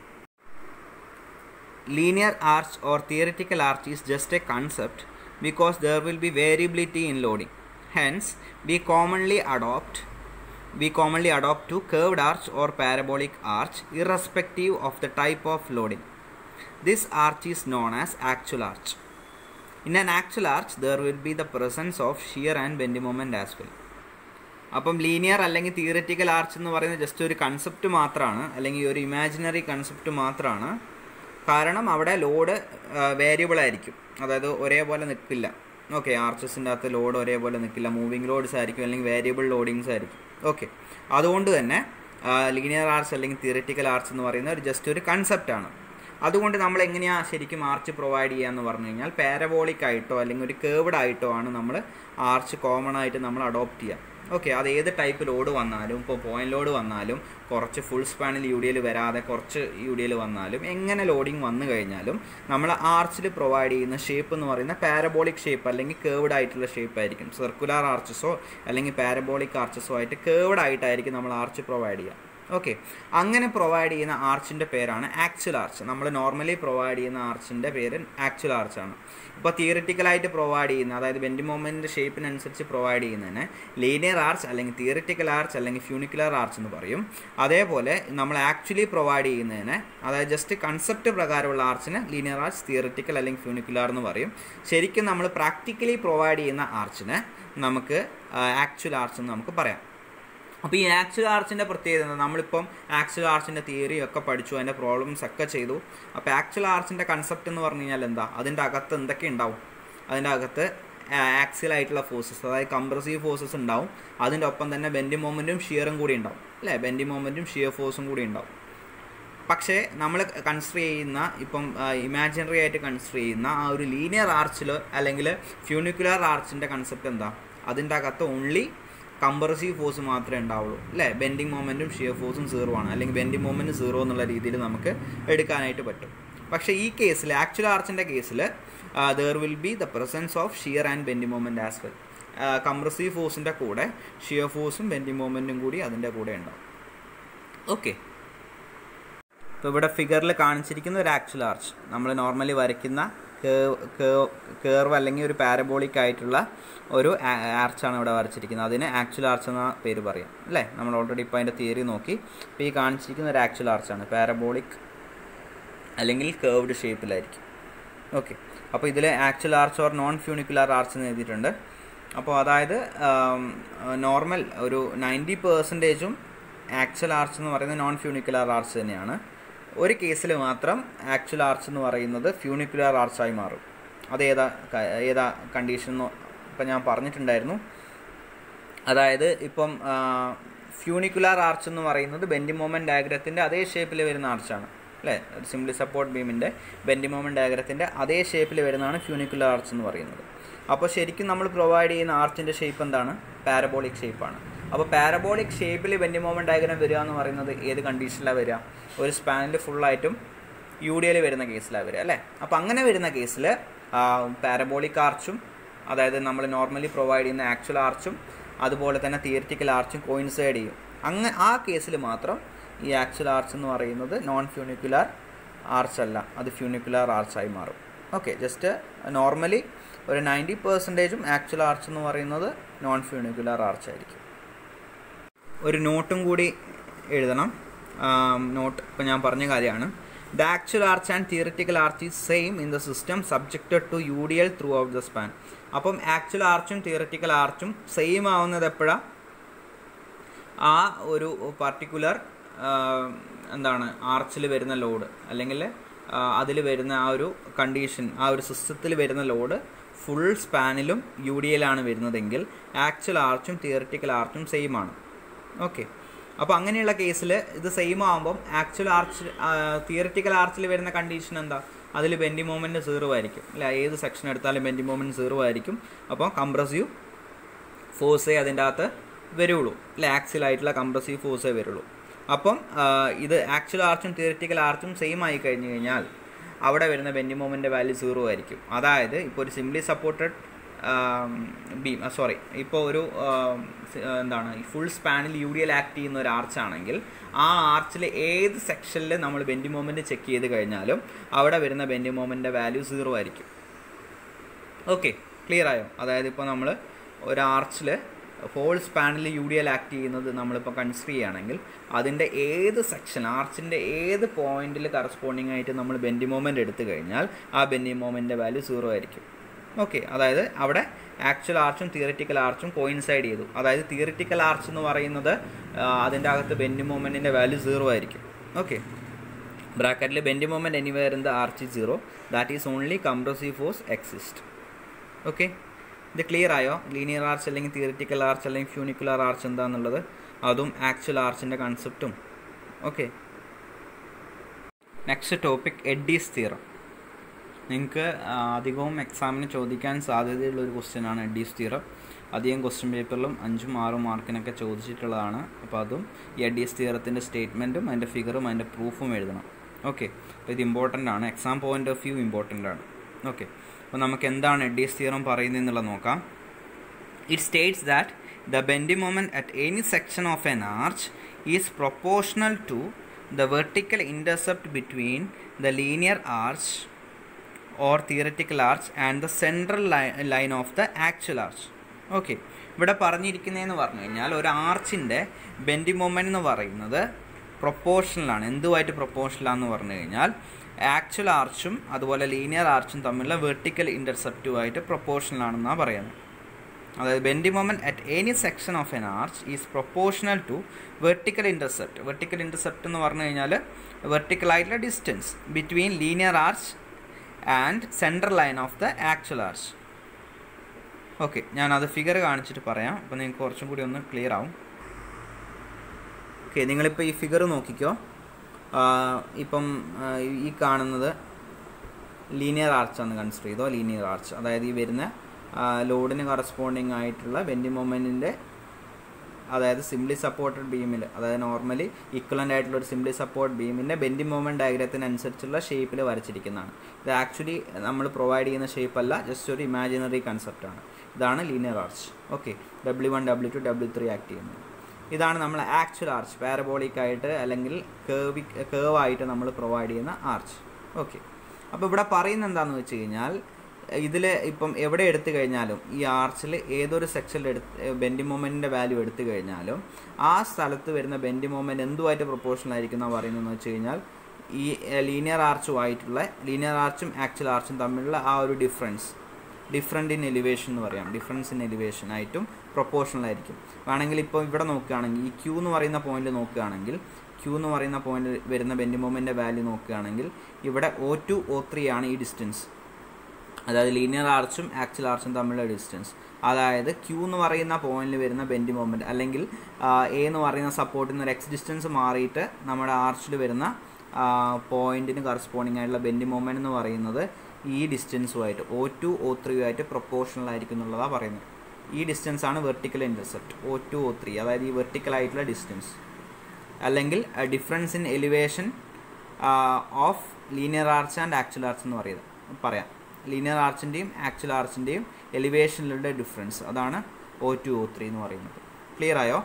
S1: linear arch or theoretical arch is just a concept because there will be variability in loading. Hence, we commonly adopt we commonly adopt to curved arch or parabolic arch irrespective of the type of loading. This arch is known as actual arch. In an actual arch there will be the presence of shear and bending moment as well അപ്പം linear അല്ലെങ്കിൽ theoretical arch എന്ന് പറയുന്നത് just ഒരു concept മാത്രമാണ് അല്ലെങ്കിൽ ഒരു imaginary concept മാത്രമാണ് കാരണം അവിടെ ലോഡ് വേരിയബിൾ ആയിരിക്കും അതായത് ഒരേപോലെ നിൽക്കില്ല ഓക്കെ ആർച്ചസിൻ്റെ അകത്ത് ലോഡ് ഒരേപോലെ നിൽക്കില്ല മൂവിങ് ലോഡ്സ് ആയിരിക്കും അല്ലെങ്കിൽ വേരിയബിൾ ലോഡിങ്സ് ആയിരിക്കും ഓക്കെ അതുകൊണ്ട് തന്നെ ലീനിയർ ആർച്ച് അല്ലെങ്കിൽ തിയററ്റിക്കൽ ആർച്ച് എന്ന് പറയുന്നത് ഒരു ജസ്റ്റ് ഒരു കൺസെപ്റ്റാണ് അതുകൊണ്ട് നമ്മൾ എങ്ങനെയാണ് ശരിക്കും ആർച്ച് പ്രൊവൈഡ് ചെയ്യുക എന്ന് പറഞ്ഞു കഴിഞ്ഞാൽ പാരബോളിക് ആയിട്ടോ അല്ലെങ്കിൽ ഒരു കേവ്ഡ് ആയിട്ടോ ആണ് നമ്മൾ ആർച്ച് കോമൺ ആയിട്ട് നമ്മൾ അഡോപ്റ്റ് ചെയ്യുക ഓക്കെ അത് ഏത് ടൈപ്പ് ലോഡ് വന്നാലും ഇപ്പോൾ പോയിന്റ് ലോഡ് വന്നാലും കുറച്ച് ഫുൾ സ്പാനിൽ യു ഡി എൽ വരാതെ കുറച്ച് യു ഡി എൽ വന്നാലും എങ്ങനെ ലോഡിങ് വന്നു കഴിഞ്ഞാലും നമ്മൾ ആർച്ചിൽ പ്രൊവൈഡ് ചെയ്യുന്ന ഷേപ്പ് എന്ന് പറയുന്ന പാരബോളിക് ഷേപ്പ് അല്ലെങ്കിൽ കേവ്ഡ് ആയിട്ടുള്ള ഷേപ്പ് ആയിരിക്കും സർക്കുലർ ആർച്ചസോ അല്ലെങ്കിൽ പാരബോളിക് ആർച്ചസോ ആയിട്ട് കേവ്ഡ് ആയിട്ടായിരിക്കും നമ്മൾ ആർച്ച് പ്രൊവൈഡ് ചെയ്യുക ഓക്കെ അങ്ങനെ പ്രൊവൈഡ് ചെയ്യുന്ന ആർച്ചിൻ്റെ പേരാണ് ആക്ച്വൽ ആർച്ച് നമ്മൾ നോർമലി പ്രൊവൈഡ് ചെയ്യുന്ന ആർച്ചിൻ്റെ പേര് ആക്ച്വൽ ആർച്ചാണ് ഇപ്പോൾ തിയറിറ്റിക്കലായിട്ട് പ്രൊവൈഡ് ചെയ്യുന്ന അതായത് ബെൻഡി മൊമെൻറ്റ് ഷേപ്പിനനുസരിച്ച് പ്രൊവൈഡ് ചെയ്യുന്നതിന് ലീനിയർ ആർച്ച് അല്ലെങ്കിൽ തിയറിറ്റിക്കൽ ആർച്ച് അല്ലെങ്കിൽ ഫ്യൂണിക്കുലർ ആർച്ച് എന്ന് പറയും അതേപോലെ നമ്മൾ ആക്ച്വലി പ്രൊവൈഡ് ചെയ്യുന്നതിന് അതായത് ജസ്റ്റ് കൺസെപ്റ്റ് പ്രകാരമുള്ള ആർച്ചിന് ലീനിയർ ആർച്ച് തിയറിറ്റിക്കൽ അല്ലെങ്കിൽ ഫ്യൂണിക്കുലർ എന്ന് പറയും ശരിക്കും നമ്മൾ പ്രാക്ടിക്കലി പ്രൊവൈഡ് ചെയ്യുന്ന ആർച്ചിന് നമുക്ക് ആക്ച്വൽ ആർച്ച് എന്ന് നമുക്ക് പറയാം അപ്പോൾ ഈ ആക്ച്വൽ ആർച്ചിൻ്റെ പ്രത്യേകത എന്താ നമ്മളിപ്പം ആക്ച്വൽ ആർച്ചിൻ്റെ തിയറി ഒക്കെ പഠിച്ചു അതിൻ്റെ പ്രോബ്ലംസ് ഒക്കെ ചെയ്തു അപ്പോൾ ആക്ച്വൽ ആർച്ചിൻ്റെ കൺസെപ്റ്റ് എന്ന് പറഞ്ഞു കഴിഞ്ഞാൽ എന്താ അതിൻ്റെ അകത്ത് എന്തൊക്കെ ഉണ്ടാവും അതിൻ്റെ അകത്ത് ആക്സിൽ ആയിട്ടുള്ള ഫോഴ്സസ് അതായത് കംപ്രസീവ് ഫോഴ്സസ് ഉണ്ടാവും അതിൻ്റെ ഒപ്പം തന്നെ ബെൻഡി മൊമെൻറ്റും ഷിയറും കൂടി ഉണ്ടാവും അല്ലേ ബെൻഡി മൊമെൻറ്റും ഷിയർ ഫോഴ്സും കൂടി ഉണ്ടാവും പക്ഷേ നമ്മൾ കൺസിഡർ ചെയ്യുന്ന ഇപ്പം ഇമാജിനറി ആയിട്ട് കൺസിഡർ ചെയ്യുന്ന ആ ഒരു ലീനിയർ ആർച്ചിൽ അല്ലെങ്കിൽ ഫ്യൂണിക്കുലർ ആർച്ചിൻ്റെ കൺസെപ്റ്റ് എന്താ അതിൻ്റെ അകത്ത് ഓൺലി കംപ്രസീവ് ഫോഴ്സ് മാത്രമേ ഉണ്ടാവുള്ളൂ അല്ലേ ബെൻഡിങ് മൊമെൻറ്റും ഷിയർ ഫോഴ്സും സീറോ ആണ് അല്ലെങ്കിൽ ബെൻഡിങ് മൊമെൻറ്റ് സീറോ എന്നുള്ള രീതിയിൽ നമുക്ക് എടുക്കാനായിട്ട് പറ്റും പക്ഷേ ഈ കേസിൽ ആക്ച്വൽ ആർച്ചിൻ്റെ കേസിൽ there will be the presence of shear and bending moment as well compressive ഫോഴ്സിൻ്റെ കൂടെ ഷിയർ ഫോഴ്സും ബെൻഡിങ് മൊമെൻറ്റും കൂടി അതിൻ്റെ കൂടെ ഉണ്ടാവും ഓക്കെ ഇപ്പോൾ ഇവിടെ ഫിഗറിൽ കാണിച്ചിരിക്കുന്ന ഒരു ആക്ച്വൽ ആർച്ച് നമ്മൾ നോർമലി വരയ്ക്കുന്ന കേർവ് അല്ലെങ്കിൽ ഒരു പാരബോളിക് ആയിട്ടുള്ള ഒരു ആർച്ചാണ് ഇവിടെ വരച്ചിരിക്കുന്നത് അതിന് ആക്ച്വൽ ആർച്ച് എന്ന പേര് പറയാം അല്ലേ നമ്മൾ ഓൾറെഡി ഇപ്പോൾ അതിൻ്റെ തിയറി നോക്കി ഇപ്പോൾ ഈ കാണിച്ചിരിക്കുന്ന ഒരു ആക്ച്വൽ ആർച്ചാണ് പാരബോളിക് അല്ലെങ്കിൽ കേർവ്ഡ് ഷേപ്പിലായിരിക്കും ഓക്കെ അപ്പോൾ ഇതിൽ actual arch or non funicular arch എന്ന് എഴുതിയിട്ടുണ്ട് അപ്പോൾ അതായത് നോർമൽ ഒരു നയൻറ്റി പെർസെൻറ്റേജും ആക്ച്വൽ ആർച്ച് എന്ന് പറയുന്നത് നോൺ ഫ്യൂണിക്കുലർ ആർച്ച് തന്നെയാണ് ഒരു കേസിൽ മാത്രം ആക്ച്വൽ ആർച്ച് എന്ന് പറയുന്നത് ഫ്യൂണിക്കുലർ ആർച്ചായി മാറും അത് ഏതാ ഏതാ കണ്ടീഷൻ ഇപ്പം ഞാൻ പറഞ്ഞിട്ടുണ്ടായിരുന്നു അതായത് ഇപ്പം ഫ്യൂണിക്കുലർ ആർച്ച് എന്ന് പറയുന്നത് ബെൻഡി മൊമെൻറ്റ് ഡയഗ്രത്തിൻ്റെ അതേ ഷേപ്പിൽ വരുന്ന ആർച്ചാണ് അല്ലേ സിംപ്ലി സപ്പോർട്ട് ബീമിൻ്റെ ബെൻഡി മൊമെൻറ്റ് ഡയഗ്രത്തിൻ്റെ അതേ ഷേപ്പിൽ വരുന്നതാണ് ഫ്യൂണിക്കുലർ ആർച്ച് എന്ന് പറയുന്നത് അപ്പോൾ ശരിക്കും നമ്മൾ പ്രൊവൈഡ് ചെയ്യുന്ന ആർച്ചിൻ്റെ ഷേപ്പ് എന്താണ് പാരബോളിക് ഷേപ്പാണ് അപ്പോൾ പാരബോളിക് ഷേപ്പിൽ ബെൻഡി മൊമെൻറ്റ് ഡയഗ്രാം വരിക എന്ന് പറയുന്നത് ഏത് കണ്ടീഷനിലാണ് വരിക ഒരു സ്പാനിൽ ഫുള്ളായിട്ടും യു ഡി എൽ വരുന്ന കേസിലാണ് വരിക അല്ലേ അപ്പോൾ അങ്ങനെ വരുന്ന കേസിൽ പാരബോളിക് ആർച്ചും അതായത് നമ്മൾ നോർമലി പ്രൊവൈഡ് ചെയ്യുന്ന ആക്ച്വൽ ആർച്ചും അതുപോലെ തന്നെ തിയറിറ്റിക്കൽ ആർച്ചും കോയിൻസൈഡ് ചെയ്യും അങ്ങ് ആ കേസിൽ മാത്രം ഈ ആക്ച്വൽ ആർച്ച് എന്ന് പറയുന്നത് നോൺ ഫ്യൂണിക്കുലർ ആർച്ച് അല്ല അത് ഫ്യൂണിക്കുലർ ആർച്ചായി മാറും ഓക്കെ ജസ്റ്റ് നോർമലി ഒരു നയൻറ്റി പെർസെൻറ്റേജും ആക്ച്വൽ ആർച്ച് എന്ന് പറയുന്നത് നോൺ ഫ്യൂണിക്കുലർ ആർച്ച് ആയിരിക്കും ഒരു നോട്ടും കൂടി എഴുതണം നോട്ട് ഇപ്പോൾ ഞാൻ പറഞ്ഞ കാര്യമാണ് the actual arch and theoretical arch is same in the system subjected to U D L throughout the span അപ്പം ആക്ച്വൽ ആർച്ചും തിയറിറ്റിക്കൽ ആർച്ചും സെയിം ആവുന്നത് എപ്പോഴാണ് ആ ഒരു പർട്ടിക്കുലർ എന്താണ് ആർച്ചിൽ വരുന്ന ലോഡ് അല്ലെങ്കിൽ അതിൽ വരുന്ന ആ ഒരു കണ്ടീഷൻ ആ ഒരു സിസ്റ്റത്തിൽ വരുന്ന ലോഡ് ഫുൾ സ്പാനിലും യു ഡി എല്ലാണ് വരുന്നതെങ്കിൽ ആക്ച്വൽ ആർച്ചും തിയറിറ്റിക്കൽ ആർച്ചും സെയിം ആണ് ഓക്കെ അപ്പോൾ അങ്ങനെയുള്ള കേസിൽ ഇത് സെയിം ആകുമ്പം ആക്ച്വൽ ആർച്ച് തിയറിറ്റിക്കൽ ആർച്ചിൽ വരുന്ന കണ്ടീഷൻ എന്താ അതിൽ ബെൻഡി മൂവ്മെൻറ്റ് സീറോ ആയിരിക്കും അല്ല ഏത് സെക്ഷൻ എടുത്താലും ബെൻഡി മൂവ്മെൻറ്റ് സീറോ ആയിരിക്കും അപ്പോൾ കംപ്രസീവ് ഫോഴ്സേ അതിൻ്റെ അകത്ത് വരുള്ളൂ അല്ലെ ആക്സിലായിട്ടുള്ള കംപ്രസീവ് ഫോഴ്സേ വരുള്ളൂ അപ്പം ഇത് ആക്ച്വൽ ആർച്ചും തിയറിറ്റിക്കൽ ആർച്ചും സെയിം ആയി കഴിഞ്ഞ് കഴിഞ്ഞാൽ അവിടെ വരുന്ന ബെൻഡി മൂവ്മെൻറ്റ് വാല്യൂ സീറോ ആയിരിക്കും അതായത് ഇപ്പോൾ ഒരു സിംപ്ലി സപ്പോർട്ടഡ് ബീം സോറി ഇപ്പോൾ ഒരു എന്താണ് ഫുൾ സ്പാനിൽ യു ഡി എൽ ആക്ട് ചെയ്യുന്ന ഒരു ആർച്ചാണെങ്കിൽ ആ ആർച്ചിൽ ഏത് സെക്ഷനിൽ നമ്മൾ ബെൻഡി മൂവ്മെൻറ്റ് ചെക്ക് ചെയ്ത് കഴിഞ്ഞാലും അവിടെ വരുന്ന ബെൻഡി മൂവ്മെൻറ്റിൻ്റെ വാല്യൂ സീറോ ആയിരിക്കും ഓക്കെ ക്ലിയർ ആയോ അതായത് ഇപ്പോൾ നമ്മൾ ഒരു ആർച്ചിൽ ഹോൾ സ്പാനിൽ യു ഡി എൽ ആക്ട് ചെയ്യുന്നത് നമ്മളിപ്പോൾ കൺസിഡർ ചെയ്യുകയാണെങ്കിൽ അതിൻ്റെ ഏത് സെക്ഷൻ ആർച്ചിൻ്റെ ഏത് പോയിന്റിൽ കറസ്പോണ്ടിങ് ആയിട്ട് നമ്മൾ ബെൻഡി മൂവ്മെൻറ്റ് എടുത്തു കഴിഞ്ഞാൽ ആ ബെൻഡി മൂവ്മെൻറ്റിൻ്റെ വാല്യൂ സീറോ ആയിരിക്കും ഓക്കെ അതായത് അവിടെ ആക്ച്വൽ ആർച്ചും തിയറിറ്റിക്കൽ ആർച്ചും കോയിൻസൈഡ് ചെയ്തു അതായത് തിയറിറ്റിക്കൽ ആർച്ച് എന്ന് പറയുന്നത് ആ, അതിൻ്റെ അകത്ത് ബെൻഡ് മൂമെൻറ്റിൻ്റെ വാല്യൂ സീറോ ആയിരിക്കും ഓക്കെ ബ്രാക്കറ്റിൽ bend moment anywhere in the arch zero that is only compressive force exist okay ഇത് ക്ലിയർ ആയോ ലീനിയർ ആർച്ച് അല്ലെങ്കിൽ തിയറിറ്റിക്കൽ ആർച്ച് അല്ലെങ്കിൽ ഫ്യൂണിക്കുലർ ആർച്ച് എന്താണെന്നുള്ളത് അതും ആക്ച്വൽ ആർച്ചിൻ്റെ കൺസെപ്റ്റും okay next topic Eddy's theorem നിങ്ങൾക്ക് അധികവും എക്സാമിന് ചോദിക്കാൻ സാധ്യതയുള്ള ഒരു ക്വസ്റ്റ്യനാണ് എഡ്ഡീസ് തിയറം അധികം ക്വസ്റ്റ്യൻ പേപ്പറിലും അഞ്ചും ആറും മാർക്കിനൊക്കെ ചോദിച്ചിട്ടുള്ളതാണ് അപ്പോൾ അതും ഈ എഡ്ഡീസ് തിയറത്തിൻ്റെ സ്റ്റേറ്റ്മെൻറ്റും അതിൻ്റെ ഫിഗറും അതിൻ്റെ പ്രൂഫും എഴുതണം ഓക്കെ അപ്പോൾ ഇത് ഇമ്പോർട്ടൻ്റ് ആണ് exam point of view important ആണ് ഓക്കെ അപ്പോൾ നമുക്ക് എന്താണ് എഡ്ഡീസ് തിയറം പറയുന്നതെന്നുള്ളത് നോക്കാം it states that the bending moment at any section of an arch is proportional to the vertical intercept between the linear arch or theoretical arch and the central li- line of the actual arch okay ഇവിടെ പറഞ്ഞിരിക്കുന്നതെന്ന് പറഞ്ഞു കഴിഞ്ഞാൽ ഒരു ആർച്ചിൻ്റെ bendy moment എന്ന് പറയുന്നത് പ്രൊപ്പോർഷണലാണ് എന്തുമായിട്ട് പ്രൊപ്പോർഷണലാന്ന് പറഞ്ഞു കഴിഞ്ഞാൽ actual ആർച്ചും അതുപോലെ ലീനിയർ ആർച്ചും തമ്മിലുള്ള വെർട്ടിക്കൽ ഇൻ്റർസെപ്റ്റുമായിട്ട് പ്രൊപ്പോർഷണലാണെന്നാണ് പറയുന്നത് അതായത് bending moment at any section of an arch is proportional to vertical intercept vertical intercept എന്ന് പറഞ്ഞു കഴിഞ്ഞാൽ വെർട്ടിക്കൽ ആയിട്ടുള്ള distance between linear arch and central line of the actual arch okay ഞാനത് ഫിഗർ കാണിച്ചിട്ട് പറയാം അപ്പോൾ നിങ്ങൾക്ക് കുറച്ചും കൂടി ഒന്ന് ക്ലിയർ ആവും ഓക്കെ നിങ്ങളിപ്പോൾ ഈ ഫിഗർ നോക്കിക്കോ ആ, ഇപ്പം ആ, ഈ കാണുന്നത് ലീനിയർ ആർച്ചാണ് കൺസിഡർ ചെയ്തോ ലീനിയർ ആർച്ച് അതായത് ഈ വരുന്ന ലോഡിന് കറസ്പോണ്ടിങ് ആയിട്ടുള്ള ബെൻഡി മൊമെൻറ്റിൻ്റെ അതായത് സിംപ്ലി സപ്പോർട്ടഡ് ബീമിൽ അതായത് നോർമലി ഇക്വലൻ്റ് ആയിട്ടുള്ള ഒരു സിംപ്ലി സപ്പോർട്ട് ബീമിൻ്റെ ബെൻഡി മൊമെൻറ്റ് ഡയഗ്രത്തിനനുസരിച്ചുള്ള ഷേപ്പിൽ വരച്ചിരിക്കുന്നതാണ് ഇത് ആക്ച്വലി നമ്മൾ പ്രൊവൈഡ് ചെയ്യുന്ന ഷേപ്പ് അല്ല ജസ്റ്റ് ഒരു ഇമാജിനറി കൺസെപ്റ്റാണ് ഇതാണ് linear arch okay W one W two W three act ചെയ്യുന്നത് ഇതാണ് നമ്മൾ ആക്ച്വൽ ആർച്ച് പാരബോളിക് ആയിട്ട് അല്ലെങ്കിൽ കേവി കേവായിട്ട് നമ്മൾ പ്രൊവൈഡ് ചെയ്യുന്ന ആർച്ച് ഓക്കെ അപ്പോൾ ഇവിടെ പറയുന്നത് എന്താണെന്ന് വെച്ച് കഴിഞ്ഞാൽ ഇതിൽ ഇപ്പം എവിടെ എടുത്തു കഴിഞ്ഞാലും ഈ ആർച്ചിൽ ഏതൊരു സെക്ഷനിൽ എടുത്ത് ബെൻഡി മൊമെൻറ്റിൻ്റെ വാല്യൂ എടുത്തു കഴിഞ്ഞാലും ആ സ്ഥലത്ത് വരുന്ന ബെൻഡി മൊമെൻറ്റ് എന്തുമായിട്ട് പ്രൊപ്പോർഷണൽ ആയിരിക്കും എന്നാണ് പറയുന്നതെന്ന് വെച്ച് കഴിഞ്ഞാൽ ഈ ലീനിയർ ആർച്ചുമായിട്ടുള്ള ലീനിയർ ആർച്ചും ആക്ച്വൽ ആർച്ചും തമ്മിലുള്ള ആ ഒരു ഡിഫറൻസ് ഡിഫറെൻ്റ് ഇൻ എലിവേഷൻ എന്ന് പറയാം ഡിഫറൻസ് ഇൻ എലിവേഷൻ ആയിട്ടും പ്രൊപ്പോർഷണൽ ആയിരിക്കും വേണമെങ്കിൽ ഇപ്പോൾ ഇവിടെ നോക്കുകയാണെങ്കിൽ ഈ ക്യൂ എന്ന് പറയുന്ന പോയിന്റ് നോക്കുകയാണെങ്കിൽ ക്യൂ എന്ന് പറയുന്ന പോയിന്റ് വരുന്ന ബെൻഡി മൊമെൻ്റെ വാല്യൂ നോക്കുകയാണെങ്കിൽ ഇവിടെ ഒ ടു ഒ ത്രീ ആണ് ഈ ഡിസ്റ്റൻസ് അതായത് ലീനിയർ ആർച്ചും ആക്ച്വൽ ആർച്ചും തമ്മിലുള്ള ഡിസ്റ്റൻസ് അതായത് ക്യൂ എന്ന് പറയുന്ന പോയിന്റിൽ വരുന്ന ബെൻഡി മൊമെൻറ്റ് അല്ലെങ്കിൽ എ എന്ന് പറയുന്ന സപ്പോർട്ടിൽ നിന്ന് ഒരു എക്സ് ഡിസ്റ്റൻസ് മാറിയിട്ട് നമ്മുടെ ആർച്ചിൽ വരുന്ന പോയിന്റിന് കറസ്പോണ്ടിങ് ആയിട്ടുള്ള ബെൻഡി മൊമെൻറ്റ് എന്ന് പറയുന്നത് ഈ ഡിസ്റ്റൻസുമായിട്ട് ഒ ടു ഒ ത്രീയുമായിട്ട് പ്രൊപ്പോർഷണൽ ആയിരിക്കും എന്നുള്ളതാണ് പറയുന്നത് ഈ ഡിസ്റ്റൻസ് ആണ് vertical intercept O two O three അതായത് ഈ വെർട്ടിക്കൽ ആയിട്ടുള്ള ഡിസ്റ്റൻസ് അല്ലെങ്കിൽ difference in elevation of linear arch and actual arch എന്ന് പറയുന്നത് പറയാം ലീനിയർ ആർച്ചിൻ്റെയും ആക്ച്വൽ ആർച്ചിൻ്റെയും എലിവേഷനിലുള്ള ഡിഫറൻസ് അതാണ് ഒ ടു ഒ ത്രീ എന്ന് പറയുന്നത് ക്ലിയർ ആയോ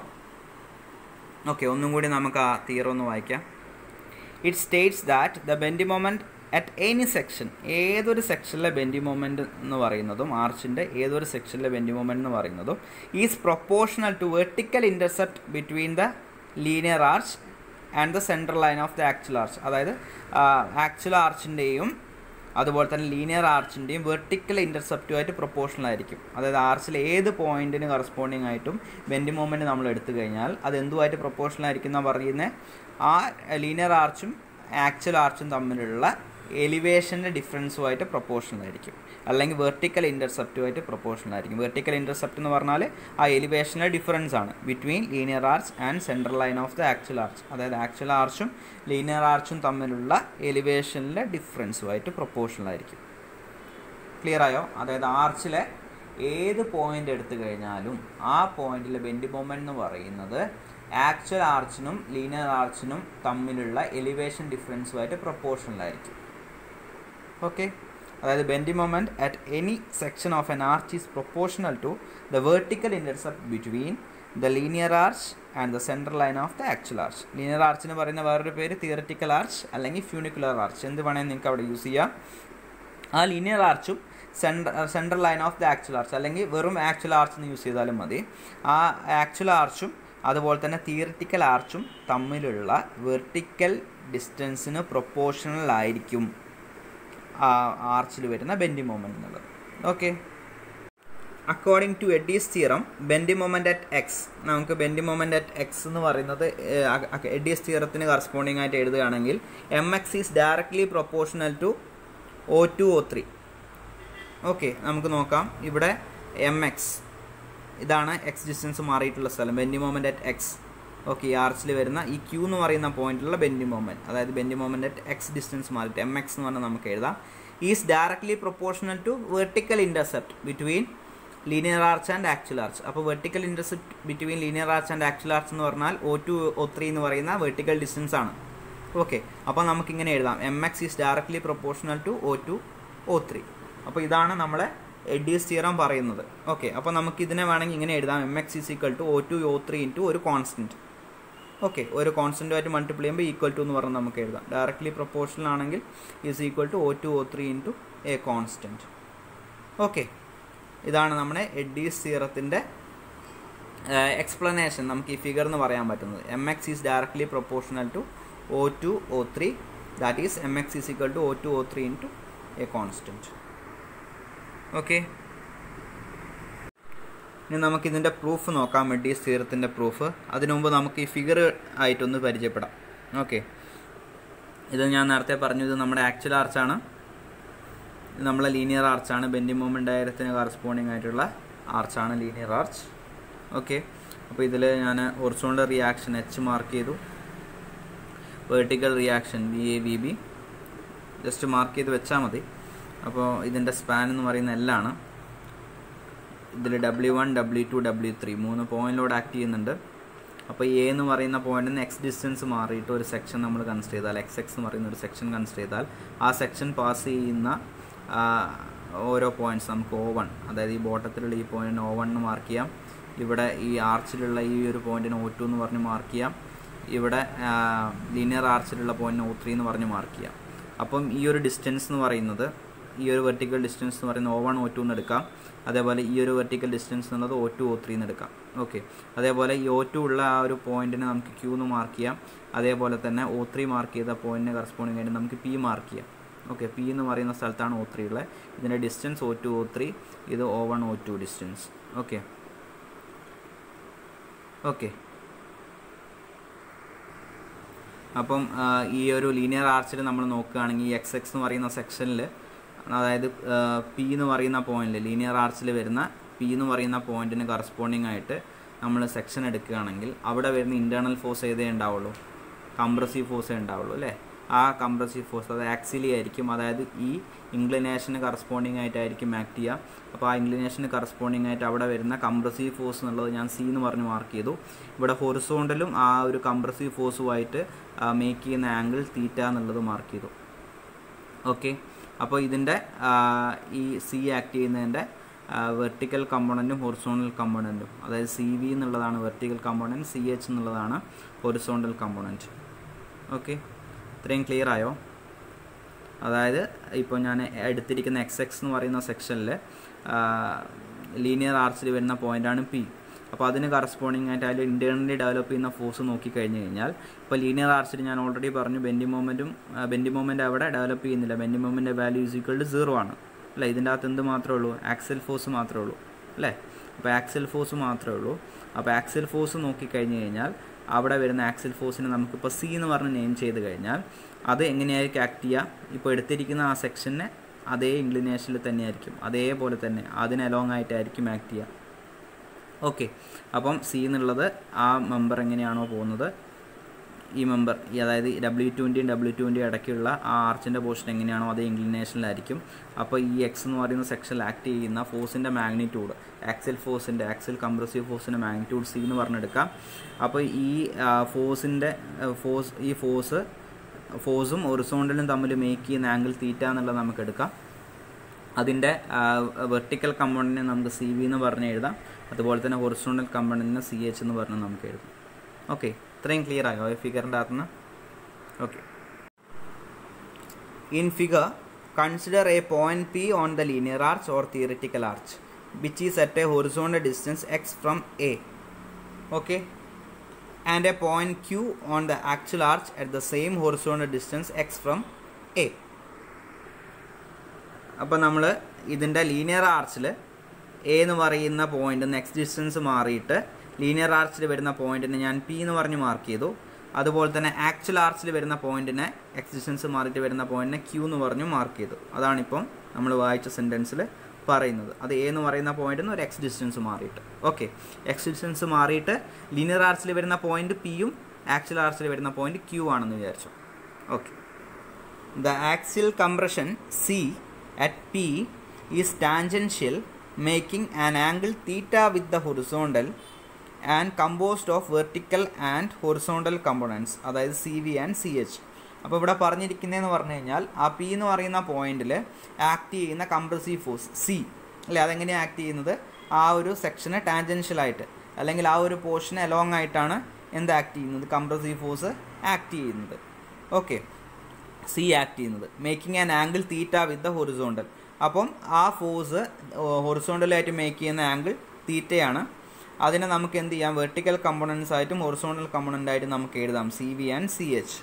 S1: ഓക്കെ ഒന്നും കൂടി നമുക്ക് ആ തിയർ ഒന്ന് വായിക്കാം it states that the bending moment at any section ഏതൊരു സെക്ഷനിലെ ബെൻഡി മൊമെൻറ്റ് എന്ന് പറയുന്നതും ആർച്ചിൻ്റെ ഏതൊരു സെക്ഷനിലെ ബെൻഡി മൊമെൻറ്റ് എന്ന് പറയുന്നതും is proportional to vertical intercept between the linear arch and the central line of the actual arch അതായത് ആക്ച്വൽ ആർച്ചിൻ്റെയും അതുപോലെ തന്നെ ലീനിയർ ആർച്ചിൻ്റെയും വെർട്ടിക്കൽ ഇൻ്റർസെപ്റ്റുമായിട്ട് പ്രൊപ്പോർഷണൽ ആയിരിക്കും അതായത് ആർച്ചിൽ ഏത് പോയിന്റിന് കറസ്പോണ്ടിങ് ആയിട്ടും ബെൻഡി മൂവ്മെൻറ്റ് നമ്മൾ എടുത്തു കഴിഞ്ഞാൽ അത് എന്തുമായിട്ട് പ്രൊപ്പോർഷണൽ ആയിരിക്കും എന്നാണ് പറയുന്നത് ആ ലീനിയർ ആർച്ചും ആക്ച്വൽ ആർച്ചും തമ്മിലുള്ള എലിവേഷൻ്റെ ഡിഫറൻസുമായിട്ട് പ്രൊപ്പോർഷണൽ ആയിരിക്കും അല്ലെങ്കിൽ വെർട്ടിക്കൽ ഇൻ്റർസെപ്റ്റുമായിട്ട് പ്രൊപ്പോർഷണൽ ആയിരിക്കും വെർട്ടിക്കൽ ഇൻ്റർസെപ്റ്റ് എന്ന് പറഞ്ഞാൽ ആ എലിവേഷൻ്റെ ഡിഫറൻസ് ആണ് between linear arch and central line of the actual arch അതായത് ആക്ച്വൽ ആർച്ചും ലീനിയർ ആർച്ചും തമ്മിലുള്ള എലിവേഷനിലെ ഡിഫറൻസുമായിട്ട് പ്രൊപ്പോർഷണൽ ആയിരിക്കും ക്ലിയർ ആയോ അതായത് ആർച്ചിലെ ഏത് പോയിന്റ് എടുത്തു കഴിഞ്ഞാലും ആ പോയിന്റിലെ ബെൻഡി മൊമെന്റ് എന്ന് പറയുന്നത് ആക്ച്വൽ ആർച്ചിനും ലീനിയർ ആർച്ചിനും തമ്മിലുള്ള എലിവേഷൻ ഡിഫറൻസുമായിട്ട് പ്രൊപ്പോർഷണൽ ആയിരിക്കും ഓക്കെ അതായത് bending moment at any section of an arch is proportional to the vertical intercept between the linear arch and the central line of the actual arch linear ആർച്ചിന് പറയുന്ന വേറൊരു പേര് theoretical arch അല്ലെങ്കിൽ funicular arch എന്ത് വേണമെങ്കിൽ നിങ്ങൾക്ക് അവിടെ use ചെയ്യാം ആ ലീനിയർ ആർച്ചും central central line of the actual arch അല്ലെങ്കിൽ വെറും ആക്ച്വൽ ആർച്ച് എന്ന് യൂസ് ചെയ്താലും മതി ആ ആക്ച്വൽ ആർച്ചും അതുപോലെ തന്നെ തിയറിറ്റിക്കൽ ആർച്ചും തമ്മിലുള്ള വെർട്ടിക്കൽ ഡിസ്റ്റൻസിന് പ്രൊപ്പോർഷണൽ ആയിരിക്കും ആ ആർച്ചിൽ വരുന്ന ബെൻഡി മൊമെൻ്റ് എന്നുള്ളത് okay according to Eddy's theorem bending moment at X നമുക്ക് ബെൻഡി മൊമെൻ്റ് അറ്റ് എക്സ് എന്ന് പറയുന്നത് എഡീസ് തിയറത്തിന് കറസ്പോണ്ടിങ് ആയിട്ട് എഴുതുകയാണെങ്കിൽ M X is directly proportional to O two O three okay നമുക്ക് നോക്കാം ഇവിടെ എം എക്സ് ഇതാണ് എക്സ് ഡിസ്റ്റൻസ് മാറിയിട്ടുള്ള സ്ഥലം bending moment at X okay ഈ ആർച്ചിൽ വരുന്ന ഈ ക്യൂ എന്ന് പറയുന്ന പോയിന്റിലുള്ള ബെൻഡി മൊമെൻറ്റ് അതായത് bending moment at X distance മാറിയിട്ട് എം എക്സ് എന്ന് പറഞ്ഞാൽ നമുക്ക് എഴുതാം is directly proportional to vertical intercept between linear arch and actual arch അപ്പോൾ vertical intercept between linear arch and actual arch എന്ന് പറഞ്ഞാൽ ഒ ടു ഒ ത്രീ എന്ന് പറയുന്ന വെർട്ടിക്കൽ ഡിസ്റ്റൻസ് ആണ് ഓക്കെ അപ്പോൾ നമുക്കിങ്ങനെ എഴുതാം M X is directly proportional to O two O three അപ്പോൾ ഇതാണ് നമ്മളെ എഡീസ് തിയറം പറയുന്നത് ഓക്കെ അപ്പോൾ നമുക്ക് ഇതിനെ വേണമെങ്കിൽ ഇങ്ങനെ എഴുതാം M X is equal to O two O three into ഒരു കോൺസ്റ്റൻറ്റ് ഓക്കെ ഒരു കോൺസ്റ്റൻറ്റുമായിട്ട് മൾട്ടിപ്ലൈ ചെയ്യുമ്പോൾ ഈക്വൽ ടു എന്ന് പറഞ്ഞ് നമുക്ക് എഴുതാം ഡയറക്ട്ലി പ്രൊപ്പോർഷണൽ ആണെങ്കിൽ is equal to O two O three into a constant okay ഇതാണ് നമ്മുടെ എഡീസ് തിയറത്തിൻ്റെ എക്സ്പ്ലനേഷൻ നമുക്ക് ഈ ഫിഗർ എന്ന് പറയാൻ പറ്റുന്നത് M X is directly proportional to O two O three that is M X is equal to O two O three into a constant okay ഇനി നമുക്ക് ഇതിൻ്റെ പ്രൂഫ് നോക്കാം മെഡീസ് തിയറത്തിൻ്റെ പ്രൂഫ് അതിനു മുമ്പ് നമുക്ക് ഈ ഫിഗർ ആയിട്ടൊന്ന് പരിചയപ്പെടാം ഓക്കെ ഇത് ഞാൻ നേരത്തെ പറഞ്ഞു ഇത് നമ്മുടെ ആക്ച്വൽ ആർച്ചാണ് ഇത് നമ്മളെ ലീനിയർ ആർച്ചാണ് ബെൻഡി മൂവ്മെൻറ്റ് ഡയറത്തിന് കറസ്പോണ്ടിങ് ആയിട്ടുള്ള ആർച്ചാണ് ലീനിയർ ആർച്ച് ഓക്കെ അപ്പോൾ ഇതിൽ ഞാൻ ഹൊറിസോണ്ടൽ റിയാക്ഷൻ എച്ച് മാർക്ക് ചെയ്തു vertical reaction V A V B just mark ചെയ്ത് വെച്ചാൽ മതി അപ്പോൾ ഇതിൻ്റെ സ്പാൻ എന്ന് പറയുന്ന എല്ലാണ് ഇതിൽ W one W two W three മൂന്ന് പോയിന്റിലൂടെ ആക്ട് ചെയ്യുന്നുണ്ട് അപ്പോൾ എ എന്ന് പറയുന്ന പോയിന്റിൽ നിന്ന് എക്സ് ഡിസ്റ്റൻസ് മാറിയിട്ട് ഒരു സെക്ഷൻ നമ്മൾ കൺസിഡർ ചെയ്താൽ എക്സ് എക്സ് എന്ന് പറയുന്ന ഒരു സെക്ഷൻ കൺസിഡർ ചെയ്താൽ ആ സെക്ഷൻ പാസ് ചെയ്യുന്ന ഓരോ പോയിന്റ്സ് നമുക്ക് ഒ വൺ അതായത് ഈ ബോട്ടത്തിലുള്ള ഈ പോയിന്റിന് ഒ വൺ എന്ന് മാർക്ക് ചെയ്യാം ഇവിടെ ഈ ആർച്ചിലുള്ള ഈ ഒരു പോയിന്റിന് ഒ ടു എന്ന് പറഞ്ഞ് മാർക്ക് ചെയ്യാം ഇവിടെ ലീനിയർ ആർച്ചിലുള്ള പോയിന്റിന് ഒ ത്രീ എന്ന് പറഞ്ഞ് മാർക്ക് ചെയ്യാം അപ്പം ഈ ഒരു ഡിസ്റ്റൻസ് എന്ന് പറയുന്നത് ഈ ഒരു വെർട്ടിക്കൽ ഡിസ്റ്റൻസ് എന്ന് പറയുന്നത് ഒ വൺ ഒ ടു എന്ന് എടുക്കാം അതേപോലെ ഈ ഒരു വെർട്ടിക്കൽ ഡിസ്റ്റൻസ് എന്നുള്ളത് ഒ ടു ഒ ത്രീ എന്ന് എടുക്കാം ഓക്കെ അതേപോലെ ഈ ഒ ടു ഉള്ള ആ ഒരു പോയിന്റിനെ നമുക്ക് ക്യൂ എന്ന് മാർക്ക് ചെയ്യാം അതേപോലെ തന്നെ ഒ ത്രീ മാർക്ക് ചെയ്ത പോയിന്റിന് കറസ്പോണ്ടിങ് ആയിട്ട് നമുക്ക് പി മാർക്ക് ചെയ്യാം ഓക്കെ പി എന്ന് പറയുന്ന സ്ഥലത്താണ് ഒ ത്രീ ഉള്ളത് ഇതിൻ്റെ distance O two O three ഇത് O one O two distance okay okay അപ്പം ഈ ഒരു ലീനിയർ ആർച്ചിൽ നമ്മൾ നോക്കുകയാണെങ്കിൽ ഈ എക്സ് എക്സ് എന്ന് പറയുന്ന സെക്ഷനിൽ അതായത് പി എന്ന് പറയുന്ന പോയിന്റിൽ ലീനിയർ ആർച്ചിൽ വരുന്ന പി എന്ന് പറയുന്ന പോയിന്റിന് കറസ്പോണ്ടിങ് ആയിട്ട് നമ്മൾ സെക്ഷൻ എടുക്കുകയാണെങ്കിൽ അവിടെ വരുന്ന ഇൻറ്റേർണൽ ഫോഴ്സ് ഏതേ ഉണ്ടാവുള്ളൂ കംപ്രസീവ് ഫോഴ്സേ ഉണ്ടാവുള്ളൂ അല്ലേ ആ കംപ്രസീവ് ഫോഴ്സ് അത് ആക്സിലി ആയിരിക്കും അതായത് ഈ ഇൻക്ലിനേഷന് കറസ്പോണ്ടിങ് ആയിട്ടായിരിക്കും ആക്ട് ചെയ്യുക അപ്പോൾ ആ ഇൻക്ലിനേഷന് കറസ്പോണ്ടിങ് ആയിട്ട് അവിടെ വരുന്ന കംപ്രസീവ് ഫോഴ്സ് എന്നുള്ളത് ഞാൻ സി എന്ന് പറഞ്ഞ് മാർക്ക് ചെയ്തു ഇവിടെ ഹൊറിസോണ്ടലും ആ ഒരു കംപ്രസീവ് ഫോഴ്സുമായിട്ട് മേക്ക് ചെയ്യുന്ന ആംഗിൾ തീറ്റ എന്നുള്ളത് മാർക്ക് ചെയ്തു ഓക്കെ അപ്പോൾ ഇതിൻ്റെ ഈ സി ആക്ട് ചെയ്യുന്നതിൻ്റെ വെർട്ടിക്കൽ കമ്പോണൻറ്റും ഹൊറിസോണ്ടൽ കമ്പോണൻറ്റും അതായത് സി വി എന്നുള്ളതാണ് വെർട്ടിക്കൽ കമ്പോണൻറ്റ് സി എച്ച് എന്നുള്ളതാണ് ഹൊറിസോണ്ടൽ കമ്പോണൻറ്റ് ഓക്കെ ഇത്രയും ക്ലിയർ ആയോ അതായത് ഇപ്പോൾ ഞാൻ എടുത്തിരിക്കുന്ന എക്സ് എക്സ് എന്ന് പറയുന്ന സെക്ഷനിൽ ലീനിയർ ആർച്ചിൽ വരുന്ന പോയിൻ്റാണ് പി അപ്പോൾ അതിന് കറസ്പോണ്ടിങ് ആയിട്ട് അതിൽ ഇൻറ്റേർണലി ഡെവലപ്പ് ചെയ്യുന്ന ഫോഴ്സ് നോക്കിക്കഴിഞ്ഞ് കഴിഞ്ഞാൽ ഇപ്പോൾ ലീനിയർ ആർച്ചിൽ ഞാൻ ഓൾറെഡി പറഞ്ഞു ബെൻഡി മൊമെൻറ്റും ബെൻഡി മൊമെൻറ്റ് അവിടെ ഡെവലപ്പ് ചെയ്യുന്നില്ല bending moment value is equal to zero ആണ് അല്ലേ ഇതിൻ്റെ അകത്ത് എന്ത് മാത്രമേ ഉള്ളൂ ആക്സൽ ഫോഴ്സ് മാത്രമേ ഉള്ളൂ അല്ലേ അപ്പോൾ ആക്സൽ ഫോഴ്സ് മാത്രമേ ഉള്ളൂ അപ്പോൾ ആക്സൽ ഫോഴ്സ് നോക്കിക്കഴിഞ്ഞ് കഴിഞ്ഞാൽ അവിടെ വരുന്ന ആക്സൽ ഫോഴ്സിനെ നമുക്കിപ്പോൾ സി എന്ന് പറഞ്ഞ് നെയിം ചെയ്ത് കഴിഞ്ഞാൽ അത് എങ്ങനെയായിരിക്കും ആക്ട് ചെയ്യുക ഇപ്പോൾ എടുത്തിരിക്കുന്ന ആ സെക്ഷനെ അതേ ഇൻക്ലിനേഷനിൽ തന്നെയായിരിക്കും അതേപോലെ തന്നെ അതിന് അലോങ് ആയിട്ടായിരിക്കും ആക്ട് ചെയ്യുക ഓക്കെ അപ്പം സി എന്നുള്ളത് ആ മെമ്പർ എങ്ങനെയാണോ പോകുന്നത് ഈ മെമ്പർ ഈ അതായത് ഡബ്ല്യു ട്വൻറ്റിയും ഡബ്ല്യു ട്വൻറ്റിയും ഇടയ്ക്കുള്ള ആ ആർച്ചിൻ്റെ പോർഷൻ എങ്ങനെയാണോ അതേ ഇൻക്ലിനേഷനിലായിരിക്കും അപ്പോൾ ഈ എക്സ് എന്ന് പറയുന്ന സെക്ഷനിൽ ആക്ട് ചെയ്യുന്ന ഫോഴ്സിൻ്റെ മാഗ്നിറ്റ്യൂഡ് ആക്സൽ ഫോഴ്സിൻ്റെ ആക്സൽ കംപ്രസീവ് ഫോഴ്സിൻ്റെ മാഗ്നിറ്റ്യൂഡ് സി എന്ന് പറഞ്ഞെടുക്കാം അപ്പോൾ ഈ ഫോഴ്സിൻ്റെ ഫോഴ്സ് ഈ ഫോഴ്സ് ഫോഴ്സും ഒറിസോണ്ടലും തമ്മിൽ മേക്ക് ചെയ്യുന്ന ആംഗിൾ തീറ്റ എന്നുള്ളത് നമുക്ക് എടുക്കാം അതിൻ്റെ വെർട്ടിക്കൽ കമ്പോണൻറ്റിനെ നമുക്ക് സി വി എന്ന് പറഞ്ഞ് എഴുതാം അതുപോലെ തന്നെ ഹൊറിസോണ്ടൽ കമ്പോണൻറ്റിനെ സി എച്ച് എന്ന് പറഞ്ഞ് നമുക്ക് എഴുതാം ഓക്കെ ഇത്രയും ക്ലിയർ ആയോ ഈ ഫിഗറിൻ്റെ അകത്തുനിന്ന് okay in figure consider a point P on the linear arch or theoretical arch which is at a horizontal distance X from A okay and a point Q on the actual arch at the same horizontal distance X from A അപ്പോൾ നമ്മൾ ഇതിൻ്റെ linear ആർച്ചിൽ A എന്ന് പറയുന്ന point next distance മാറിയിട്ട് linear ആർച്ചിൽ വരുന്ന പോയിന്റിനെ ഞാൻ പി എന്ന് പറഞ്ഞ് മാർക്ക് ചെയ്തു അതുപോലെ തന്നെ ആക്ച്വൽ ആർച്ചിൽ വരുന്ന പോയിന്റിനെ എക്സ് ഡിസ്റ്റൻസ് മാറിയിട്ട് വരുന്ന പോയിന്റിനെ ക്യൂ എന്ന് പറഞ്ഞു മാർക്ക് ചെയ്തു അതാണിപ്പം നമ്മൾ വായിച്ച സെൻറ്റൻസിൽ പറയുന്നത് അത് എ എന്ന് പറയുന്ന പോയിന്റിൽ നിന്ന് ഒരു എക്സ് ഡിസ്റ്റൻസ് മാറിയിട്ട് ഓക്കെ എക്സ് ഡിസ്റ്റൻസ് മാറിയിട്ട് ലീനിയർ ആർച്ചിൽ വരുന്ന പോയിന്റ് പിയും ആക്ച്വൽ ആർച്ചിൽ വരുന്ന പോയിന്റ് ക്യൂ ആണെന്ന് വിചാരിച്ചു okay the axial compression C at P is tangential making an angle theta with the horizontal and composed of vertical and horizontal components അതായത് C V and C H അപ്പോൾ ഇവിടെ പറഞ്ഞിരിക്കുന്നതെന്ന് പറഞ്ഞു കഴിഞ്ഞാൽ ആ പി എന്ന് പറയുന്ന പോയിന്റിൽ ആക്ട് ചെയ്യുന്ന കംപ്രസീവ് ഫോഴ്സ് സി അല്ലേ അതെങ്ങനെയാണ് ആക്ട് ചെയ്യുന്നത് ആ ഒരു സെക്ഷന് ടാൻജൻഷ്യലായിട്ട് അല്ലെങ്കിൽ ആ ഒരു പോർഷന് അലോങ് ആയിട്ടാണ് എന്ത് ആക്ട് ചെയ്യുന്നത് കംപ്രസീവ് ഫോഴ്സ് ആക്ട് ചെയ്യുന്നത് ഓക്കെ സി ആക്ട് ചെയ്യുന്നത് making an angle theta with the horizontal അപ്പം ആ ഫോഴ്സ് ഹൊറിസോണ്ടലായിട്ട് മേക്ക് ചെയ്യുന്ന ആംഗിൾ തീറ്റയാണ് അതിനെ നമുക്ക് എന്ത് ചെയ്യാം വെർട്ടിക്കൽ കമ്പോണൻസ് ആയിട്ടും ഹൊറിസോണ്ടൽ കമ്പോണൻ്റ് ആയിട്ടും നമുക്ക് എഴുതാം C V and C H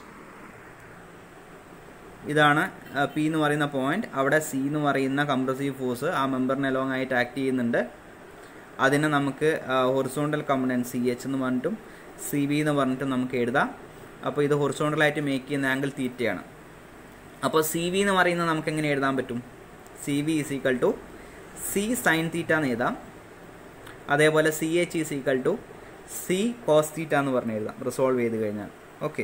S1: ഇതാണ് പി എന്ന് പറയുന്ന പോയിന്റ് അവിടെ സി എന്ന് പറയുന്ന കംപ്രസീവ് ഫോഴ്സ് ആ മെമ്പറിന് അലോങ് ആയിട്ട് ആക്ട് ചെയ്യുന്നുണ്ട് അതിനെ നമുക്ക് ഹൊറിസോണ്ടൽ കമ്പോണൻറ്റ് സി എച്ച് എന്ന് പറഞ്ഞിട്ടും സി വി എന്ന് പറഞ്ഞിട്ടും നമുക്ക് എഴുതാം അപ്പോൾ ഇത് ഹൊറിസോണ്ടലായിട്ട് മേക്ക് ചെയ്യുന്ന ആംഗിൾ തീറ്റയാണ് അപ്പോൾ സി വി എന്ന് പറയുന്നത് നമുക്ക് എങ്ങനെ എഴുതാൻ പറ്റും C V is equal to C sine theta എന്ന് എഴുതാം അതേപോലെ C H is equal to C cos theta എന്ന് പറഞ്ഞ് എഴുതാം റിസോൾവ് ചെയ്ത് കഴിഞ്ഞാൽ ഓക്കെ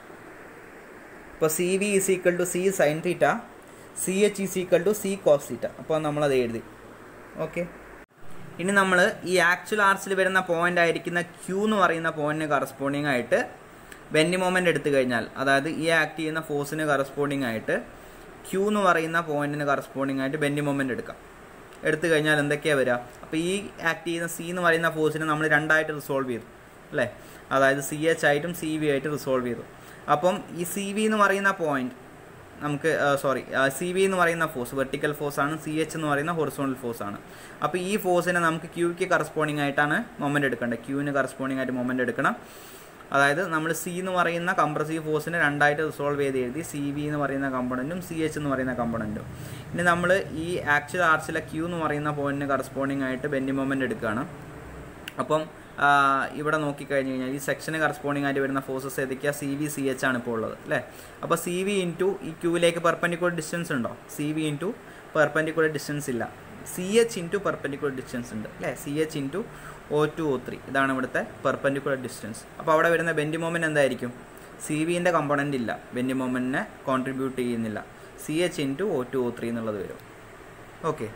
S1: ഇപ്പോൾ C V is equal to C sine theta C H is equal to C cos theta അപ്പോൾ നമ്മളത് എഴുതി ഓക്കെ ഇനി നമ്മൾ ഈ ആക്ച്വൽ ആർച്ചിൽ വരുന്ന പോയിന്റ് ആയിരിക്കുന്ന ക്യൂ എന്ന് പറയുന്ന പോയിന്റിന് കറസ്പോണ്ടിങ് ആയിട്ട് ബെൻഡി മൊമെൻ്റ് എടുത്തു കഴിഞ്ഞാൽ അതായത് ഈ ആക്ട് ചെയ്യുന്ന ഫോഴ്സിന് കറസ്പോണ്ടിങ് ആയിട്ട് ക്യൂ എന്ന് പറയുന്ന പോയിന്റിന് കറസ്പോണ്ടിങ് ആയിട്ട് ബെൻഡി മൊമെൻ്റ് എടുക്കാം എടുത്തു കഴിഞ്ഞാൽ എന്തൊക്കെയാണ് വരിക അപ്പോൾ ഈ ആക്ട് ചെയ്യുന്ന സി എന്ന് പറയുന്ന ഫോഴ്സിനെ നമ്മൾ രണ്ടായിട്ട് റിസോൾവ് ചെയ്തു അല്ലേ അതായത് സി എച്ച് ആയിട്ടും സി വി ആയിട്ട് റിസോൾവ് ചെയ്തു അപ്പം ഈ സി വി എന്ന് പറയുന്ന പോയിന്റ് നമുക്ക് സോറി സി വി എന്ന് പറയുന്ന ഫോഴ്സ് വെർട്ടിക്കൽ ഫോഴ്സ് ആണ് സി എച്ച് എന്ന് പറയുന്ന ഹൊറിസോണൽ ഫോഴ്സ് ആണ് അപ്പോൾ ഈ ഫോഴ്സിനെ നമുക്ക് ക്യൂക്ക് കറസ്പോണ്ടിങ് ആയിട്ടാണ് മൊമെൻ്റ് എടുക്കേണ്ടത് ക്യൂവിന് കറസ്പോണ്ടിങ് ആയിട്ട് മൊമെൻ്റ് എടുക്കണം അതായത് നമ്മൾ സി എന്ന് പറയുന്ന കംപ്രസീവ് ഫോഴ്സിനെ രണ്ടായിട്ട് റിസോൾവ് ചെയ്ത് എഴുതി സി വി എന്ന് പറയുന്ന കമ്പണൻറ്റും സി എച്ച് എന്ന് പറയുന്ന കമ്പണൻറ്റും ഇനി നമ്മൾ ഈ ആക്ച്വൽ ആർച്ചിലെ ക്യൂ എന്ന് പറയുന്ന പോയിന്റിന് കറസ്പോണ്ടിങ് ആയിട്ട് ബെൻഡി മൊമെൻ്റ് എടുക്കുകയാണ് അപ്പം ഇവിടെ നോക്കിക്കഴിഞ്ഞ് കഴിഞ്ഞാൽ ഈ സെക്ഷന് കറസ്പോണ്ടിങ് ആയിട്ട് വരുന്ന ഫോഴ്സസ് ഏതൊക്കെയാണ് സി വി സി എച്ച് ആണ് ഇപ്പോൾ ഉള്ളത് അല്ലേ അപ്പോൾ സി വി ഇൻറ്റു ഈ ക്യൂവിലേക്ക് പെർപ്പൻഡിക്കുലർ ഡിസ്റ്റൻസ് ഉണ്ടോ C V into perpendicular distance ഇല്ല C H into perpendicular distance ഉണ്ട് അല്ലേ C H into O two O three ഇതാണ് ഇവിടുത്തെ പെർപ്പൻഡിക്കുലർ ഡിസ്റ്റൻസ് അപ്പോൾ അവിടെ വരുന്ന ബെൻഡി മൊമെൻറ്റ് എന്തായിരിക്കും സി വിൻ്റെ കമ്പോണൻ്റ് ഇല്ല ബെൻഡി മൊമെൻറ്റിനെ കോൺട്രിബ്യൂട്ട് ചെയ്യുന്നില്ല C H into O two O three എന്നുള്ളത് വരും okay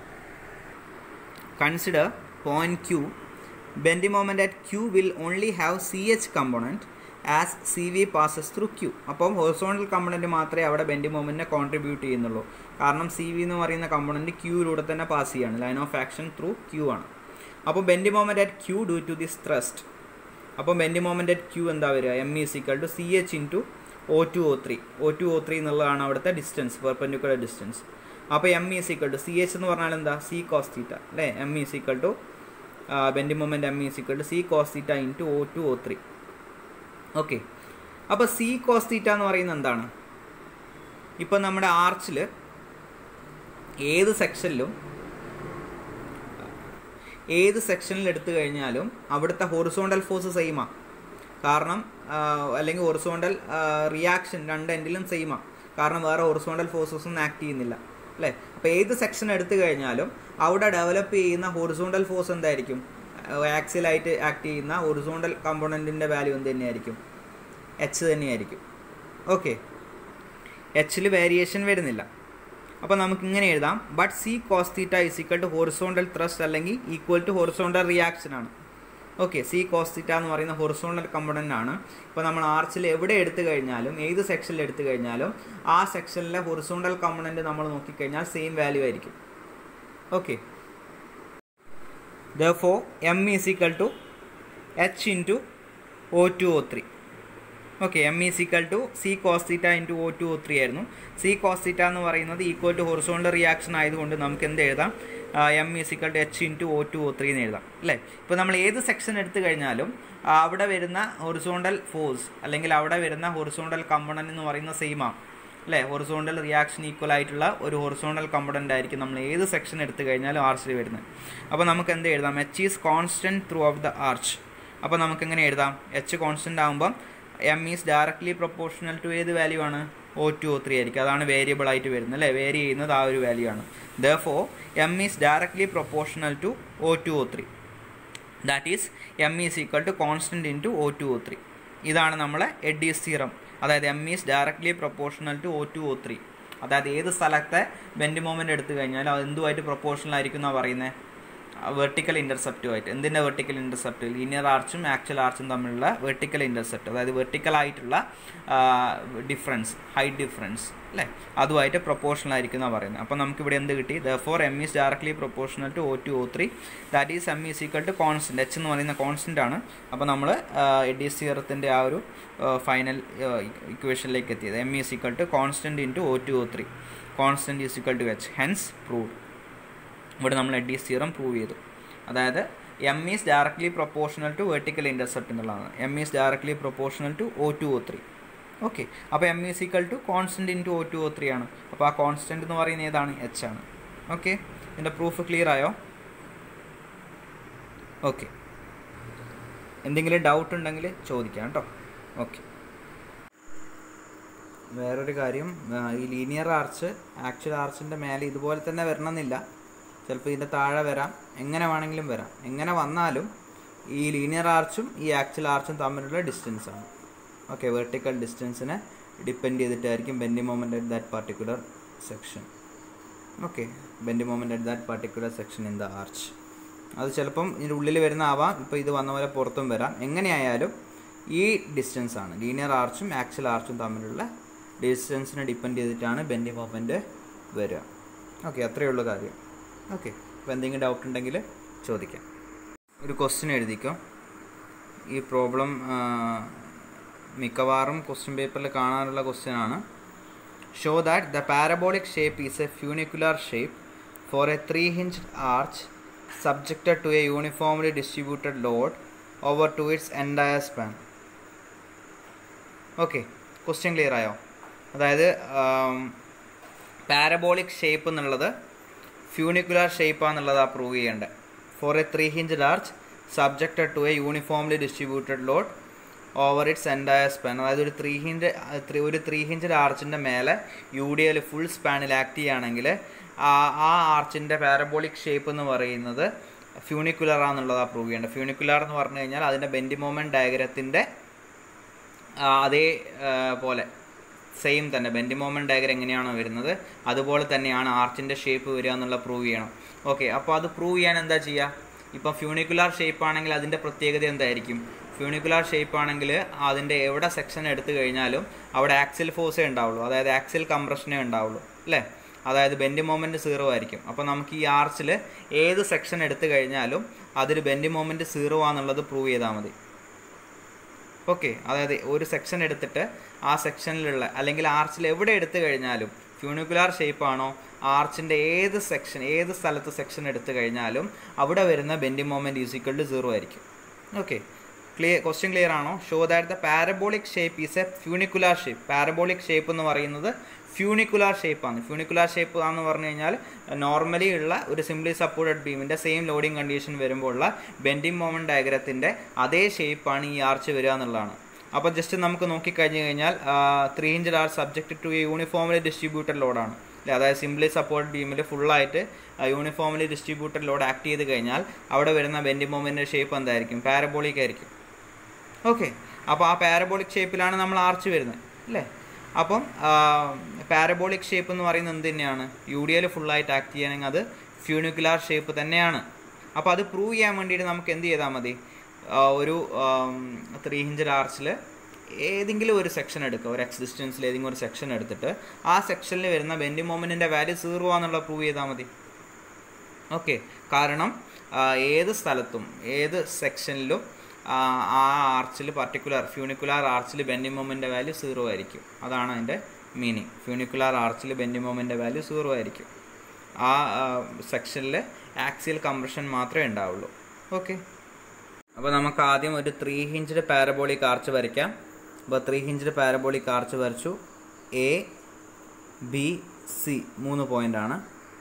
S1: consider point Q bending moment at q will only have ch component as C V passes through Q അപ്പം horizontal component മാത്രമേ അവിടെ bendy മൊമെൻറ്റിനെ contribute ചെയ്യുന്നുള്ളൂ കാരണം C V എന്ന് പറയുന്ന കമ്പണൻറ്റ് ക്യൂയിലൂടെ തന്നെ പാസ് ചെയ്യാണ് line of action through Q ആണ് അപ്പോൾ bending moment at Q due to this thrust അപ്പോൾ ബെൻഡി മൊമെൻറ്റ് അറ്റ് ക്യൂ എന്താ വരിക M is equal to C H into O two O three O two O three എന്നുള്ളതാണ് അവിടുത്തെ distance perpendicular distance അപ്പോൾ M is equal to C H എന്ന് പറഞ്ഞാൽ എന്താ C cos theta അല്ലേ M is equal to bending moment M is equal to C cos theta into O two O three okay അപ്പോൾ C cos theta എന്ന് പറയുന്നത് എന്താണ് ഇപ്പം നമ്മുടെ ആർച്ചിൽ ഏത് സെക്ഷനിലും ഏത് സെക്ഷനിൽ എടുത്തു കഴിഞ്ഞാലും അവിടുത്തെ ഹൊറിസോണ്ടൽ ഫോഴ്സ് സെയിമാണ് കാരണം അല്ലെങ്കിൽ ഹൊറിസോണ്ടൽ റിയാക്ഷൻ രണ്ട് എൻഡിലും സെയിമാണ് കാരണം വേറെ ഹൊറിസോണ്ടൽ ഫോഴ്സസ് ഒന്നും ആക്ട് ചെയ്യുന്നില്ല അല്ലേ അപ്പോൾ ഏത് സെക്ഷൻ എടുത്തു കഴിഞ്ഞാലും അവിടെ ഡെവലപ്പ് ചെയ്യുന്ന ഹൊറിസോണ്ടൽ ഫോഴ്സ് എന്തായിരിക്കും ആക്സിലായിട്ട് ആക്ട് ചെയ്യുന്ന ഹൊറിസോണ്ടൽ കമ്പോണൻറ്റിൻ്റെ വാല്യൂ എന്ത് തന്നെയായിരിക്കും എച്ച് തന്നെയായിരിക്കും ഓക്കെ എച്ചിൽ വേരിയേഷൻ വരുന്നില്ല അപ്പോൾ നമുക്ക് ഇങ്ങനെ എഴുതാം but C cos theta is equal to horizontal thrust അല്ലെങ്കിൽ ഈക്വൽ ടു ഹൊറിസോണ്ടൽ റിയാക്ഷൻ ആണ് ഓക്കെ സി കോസ് തീറ്റ എന്ന് പറയുന്ന ഹൊറിസോണ്ടൽ കമ്പോണൻ്റ് ആണ് ഇപ്പോൾ നമ്മൾ ആർച്ചിൽ എവിടെ എടുത്തു കഴിഞ്ഞാലും ഏത് സെക്ഷനിൽ എടുത്തു കഴിഞ്ഞാലും ആ സെക്ഷനിലെ ഹൊറിസോണ്ടൽ കമ്പോണൻ്റ് നമ്മൾ നോക്കിക്കഴിഞ്ഞാൽ സെയിം വാല്യൂ ആയിരിക്കും okay though M is equal to H into O two O three okay M is equal to C cos theta into O two O three ആയിരുന്നു സി കോസ് തീറ്റ എന്ന് പറയുന്നത് equal to horizontal reaction ആയതുകൊണ്ട് നമുക്ക് എന്ത് എഴുതാം M is equal to H into O two O three എന്ന് എഴുതാം അല്ലേ ഇപ്പോൾ നമ്മൾ ഏത് സെക്ഷൻ എടുത്തു കഴിഞ്ഞാലും അവിടെ വരുന്ന ഹൊറിസോണ്ടൽ ഫോഴ്സ് അല്ലെങ്കിൽ അവിടെ വരുന്ന ഹൊറിസോണ്ടൽ കമ്പണൻ്റ് എന്ന് പറയുന്ന സെയിമാണ് അല്ലേ ഹൊറിസോണ്ടൽ റിയാക്ഷൻ ഈക്വൽ ആയിട്ടുള്ള ഒരു ഹൊറിസോണ്ടൽ കമ്പണൻ്റ് ആയിരിക്കും നമ്മൾ ഏത് സെക്ഷൻ എടുത്തു കഴിഞ്ഞാലും ആർച്ചിൽ വരുന്നത് അപ്പോൾ നമുക്ക് എന്ത് എഴുതാം H is constant throughout the arch അപ്പോൾ നമുക്ക് എങ്ങനെ എഴുതാം എച്ച് കോൺസ്റ്റൻ്റ് ആകുമ്പം M is directly proportional to ഏത് വാല്യൂ ആണ് ഒ ടു ഒ ത്രീ ആയിരിക്കും അതാണ് വേരിയബിൾ ആയിട്ട് വരുന്നത് അല്ലേ വേരി ചെയ്യുന്നത് ആ ഒരു വാല്യൂ ആണ് therefore M is directly proportional to O two O three that is M is equal to constant into O two O three ഇതാണ് നമ്മളെ എഡീസ് സീറം അതായത് M is directly proportional to O two O three അതായത് ഏത് സ്ഥലത്തെ bend movement എടുത്തു കഴിഞ്ഞാൽ അത് എന്തുമായിട്ട് proportional ആയിരിക്കും എന്നാണ് പറയുന്നത് വെർട്ടിക്കൽ ഇൻ്റർസെപ്റ്റുമായിട്ട് എന്തിൻ്റെ വെർട്ടിക്കൽ ഇൻ്റർസെപ്റ്റ് ലീനിയർ ആർച്ചും ആക്ച്വൽ ആർച്ചും തമ്മിലുള്ള വെർട്ടിക്കൽ ഇൻ്റർസെപ്റ്റ് അതായത് വെർട്ടിക്കൽ ആയിട്ടുള്ള ഡിഫറൻസ് ഹൈറ്റ് ഡിഫറൻസ് അല്ലേ അതുമായിട്ട് പ്രൊപ്പോർഷണൽ ആയിരിക്കും എന്നാണ് പറയുന്നത് അപ്പോൾ നമുക്ക് ഇവിടെ എന്ത് കിട്ടി therefore M is directly proportional to O two O three that is M is equal to constant H എന്ന് പറയുന്ന കോൺസ്റ്റൻ്റ് ആണ് അപ്പോൾ നമ്മൾ എഡി സിയറത്തിൻ്റെ ആ ഒരു ഫൈനൽ ഇക്വേഷനിലേക്ക് എത്തിയത് M is equal to constant into O two O three constant is equal to H hence prove ഇവിടെ നമ്മൾ എഡി സീറം പ്രൂവ് ചെയ്തു അതായത് M is directly proportional to vertical intercept എന്നുള്ളതാണ് M is directly proportional to O two O three okay അപ്പോൾ M is equal to constant into O two O three ആണ് അപ്പോൾ ആ constant എന്ന് പറയുന്നത് ഏതാണ് എച്ച് ആണ് ഓക്കെ ഇതിൻ്റെ പ്രൂഫ് ക്ലിയർ ആയോ ഓക്കെ എന്തെങ്കിലും ഡൗട്ട് ഉണ്ടെങ്കിൽ ചോദിക്കാം കേട്ടോ ഓക്കെ വേറൊരു കാര്യം ഈ ലീനിയർ ആർച്ച് ആക്ച്വൽ ആർച്ചിൻ്റെ മേലെ ഇതുപോലെ തന്നെ വരണമെന്നില്ല ചിലപ്പോൾ ഇതിൻ്റെ താഴെ വരാം എങ്ങനെ വേണമെങ്കിലും വരാം എങ്ങനെ വന്നാലും ഈ ലീനിയർ ആർച്ചും ഈ ആക്ച്വൽ ആർച്ചും തമ്മിലുള്ള ഡിസ്റ്റൻസ് ആണ് ഓക്കെ വെർട്ടിക്കൽ ഡിസ്റ്റൻസിനെ ഡിപ്പെൻഡ് ചെയ്തിട്ടായിരിക്കും bending moment at that particular section okay bending moment at that particular section in the arch അത് ചിലപ്പം ഇതിൻ്റെ ഉള്ളിൽ വരുന്ന ആവാം ഇപ്പോൾ ഇത് വന്ന പോലെ പുറത്തും വരാം എങ്ങനെയായാലും ഈ ഡിസ്റ്റൻസ് ആണ് ലീനിയർ ആർച്ചും ആക്ച്വൽ ആർച്ചും തമ്മിലുള്ള ഡിസ്റ്റൻസിനെ ഡിപ്പെൻഡ് ചെയ്തിട്ടാണ് ബെൻഡി മൊമെൻ്റ് വരിക ഓക്കെ അത്രയേ ഉള്ളൂ കാര്യം ഓക്കെ അപ്പോൾ എന്തെങ്കിലും ഡൗട്ട് ഉണ്ടെങ്കിൽ ചോദിക്കാം ഒരു ക്വസ്റ്റ്യൻ എഴുതിക്കോ ഈ പ്രോബ്ലം മിക്കവാറും ക്വസ്റ്റ്യൻ പേപ്പറിൽ കാണാനുള്ള ക്വസ്റ്റ്യൻ ആണ് show that the parabolic shape is a funicular shape for a three hinge arch subjected to a uniformly distributed load over to its entire span okay question clear ആയോ അതായത് parabolic shape എന്നുള്ളത് funicular ഷേപ്പാന്നുള്ളതാണ് prove ചെയ്യേണ്ടത് for a three hinge large subjected to a uniformly distributed load over its entire span അതായത് ഒരു three hinge ഒരു three hinge ആർച്ചിൻ്റെ മേലെ യു ഡി എൽ ഫുൾ സ്പാനിൽ ആക്ട് ചെയ്യുകയാണെങ്കിൽ ആ ആ ആർച്ചിൻ്റെ പാരബോളിക് ഷേപ്പ് എന്ന് പറയുന്നത് ഫ്യൂണിക്കുലർ ആണെന്നുള്ളതാണ് പ്രൂവ് ചെയ്യേണ്ടത് ഫ്യൂണിക്കുലർ എന്ന് പറഞ്ഞു കഴിഞ്ഞാൽ അതിൻ്റെ ബെൻഡി മൊമെൻറ്റ് ഡയഗ്രത്തിൻ്റെ അതേ പോലെ സെയിം തന്നെ ബെൻഡി മൊമെൻറ്റ് ഡയഗ്രം എങ്ങനെയാണോ വരുന്നത് അതുപോലെ തന്നെയാണ് ആർച്ചിൻ്റെ ഷേപ്പ് വരിക എന്നുള്ള പ്രൂവ് ചെയ്യണം ഓക്കെ അപ്പോൾ അത് പ്രൂവ് ചെയ്യാൻ എന്താ ചെയ്യുക ഇപ്പം ഫ്യൂണിക്കുലാർ ഷേപ്പ് ആണെങ്കിൽ അതിൻ്റെ പ്രത്യേകത എന്തായിരിക്കും ഫ്യൂണിക്കുലാർ ഷേപ്പ് ആണെങ്കിൽ അതിൻ്റെ എവിടെ സെക്ഷൻ എടുത്തു കഴിഞ്ഞാലും അവിടെ ആക്സിൽ ഫോഴ്സേ ഉണ്ടാവുള്ളൂ അതായത് ആക്സിൽ കംപ്രഷനേ ഉണ്ടാവുള്ളൂ അല്ലേ അതായത് ബെൻഡി മൊമെൻറ്റ് സീറോ ആയിരിക്കും അപ്പോൾ നമുക്ക് ഈ ആർച്ചിൽ ഏത് സെക്ഷൻ എടുത്തു കഴിഞ്ഞാലും അതിൽ ബെൻഡി മൊമെൻറ്റ് സീറോ ആണെന്നുള്ളത് പ്രൂവ് ചെയ്താൽ മതി ഓക്കെ അതായത് ഒരു സെക്ഷൻ എടുത്തിട്ട് ആ സെക്ഷനിലുള്ള അല്ലെങ്കിൽ ആർച്ചിൽ എവിടെ എടുത്തു കഴിഞ്ഞാലും ഫ്യൂണിക്കുലാർ ഷേപ്പാണോ ആർച്ചിൻ്റെ ഏത് സെക്ഷൻ ഏത് സ്ഥലത്ത് സെക്ഷൻ എടുത്തു കഴിഞ്ഞാലും അവിടെ വരുന്ന bending moment is equal to zero ആയിരിക്കും ഓക്കെ ക്ലിയർ ക്വസ്റ്റ്യൻ ക്ലിയർ ആണോ show that the parabolic shape is a funicular shape parabolic shape എന്ന് പറയുന്നത് ഫ്യൂണിക്കുലാർ ഷേപ്പാണ് ഫ്യൂണിക്കുലാർ ഷേപ്പ് ആണെന്ന് പറഞ്ഞു കഴിഞ്ഞാൽ നോർമലി ഉള്ള ഒരു സിംപ്ലി സപ്പോർട്ടഡ് ബീമിൻ്റെ സെയിം ലോഡിംഗ് കണ്ടീഷൻ വരുമ്പോൾ ഉള്ള ബെൻഡിങ് മൊമെൻറ്റ് ഡയഗ്രത്തിൻ്റെ അതേ ഷേപ്പാണ് ഈ ആർച്ച് വരിക എന്നുള്ളതാണ് അപ്പോൾ ജസ്റ്റ് നമുക്ക് നോക്കിക്കഴിഞ്ഞ് കഴിഞ്ഞാൽ three hinge arch subject to a uniformly distributed ലോഡാണ് അല്ലേ അതായത് സിംപ്ലി സപ്പോർട്ട് ബീമിൽ ഫുള്ളായിട്ട് യൂണിഫോംലി ഡിസ്ട്രിബ്യൂട്ടഡ് ലോഡ് ആക്ട് ചെയ്ത് കഴിഞ്ഞാൽ അവിടെ വരുന്ന ബെൻഡിങ് മൊമെൻറ്റിൻ്റെ ഷേപ്പ് എന്തായിരിക്കും പാരബോളിക് ആയിരിക്കും ഓക്കെ അപ്പോൾ ആ പാരബോളിക് ഷേപ്പിലാണ് നമ്മൾ ആർച്ച് വരുന്നത് അല്ലേ അപ്പം പാരബോളിക് ഷേപ്പ് എന്ന് പറയുന്നത് എന്ത് തന്നെയാണ് യു ഡി എൽ ഫുള്ളായിട്ട് ആക്ട് ചെയ്യണമെങ്കിൽ അത് ഫ്യൂണിക്കുലാർ ഷേപ്പ് തന്നെയാണ് അപ്പോൾ അത് പ്രൂവ് ചെയ്യാൻ വേണ്ടിയിട്ട് നമുക്ക് എന്ത് ചെയ്താൽ മതി ഒരു ത്രീ ഹിഞ്ചർ ആർച്ചിൽ ഏതെങ്കിലും ഒരു സെക്ഷൻ എടുക്കുക ഒരു എക്സ് ഡിസ്റ്റൻസിൽ ഏതെങ്കിലും ഒരു സെക്ഷൻ എടുത്തിട്ട് ആ സെക്ഷനിൽ വരുന്ന ബെൻഡി മൊമെൻറ്റിൻ്റെ വാല്യൂ സീറോ ആണെന്നുള്ള പ്രൂവ് ചെയ്താൽ മതി ഓക്കെ കാരണം ഏത് സ്ഥലത്തും ഏത് സെക്ഷനിലും ആ ആർച്ചിൽ പർട്ടിക്കുലർ ഫ്യൂണിക്കുലാർ ആർച്ചിൽ ബെൻഡി മൊമെൻ്റ് വാല്യൂ സീറോ ആയിരിക്കും അതാണ് അതിൻ്റെ മീനിങ് ഫ്യൂണിക്കുലാർ ആർച്ചിൽ ബെൻഡി മൊമെൻ്റ് വാല്യൂ സീറോ ആയിരിക്കും ആ സെക്ഷനിൽ ആക്സിയൽ കംപ്രഷൻ മാത്രമേ ഉണ്ടാവുള്ളൂ ഓക്കെ അപ്പോൾ നമുക്ക് ആദ്യം ഒരു ത്രീ ഹിഞ്ചിൻ്റെ പാരബോളിക് ആർച്ച് വരയ്ക്കാം അപ്പോൾ ത്രീ ഹിഞ്ചിൻ്റെ പാരബോളിക് ആർച്ച് വരച്ചു എ ബി സി മൂന്ന് പോയിൻ്റാണ്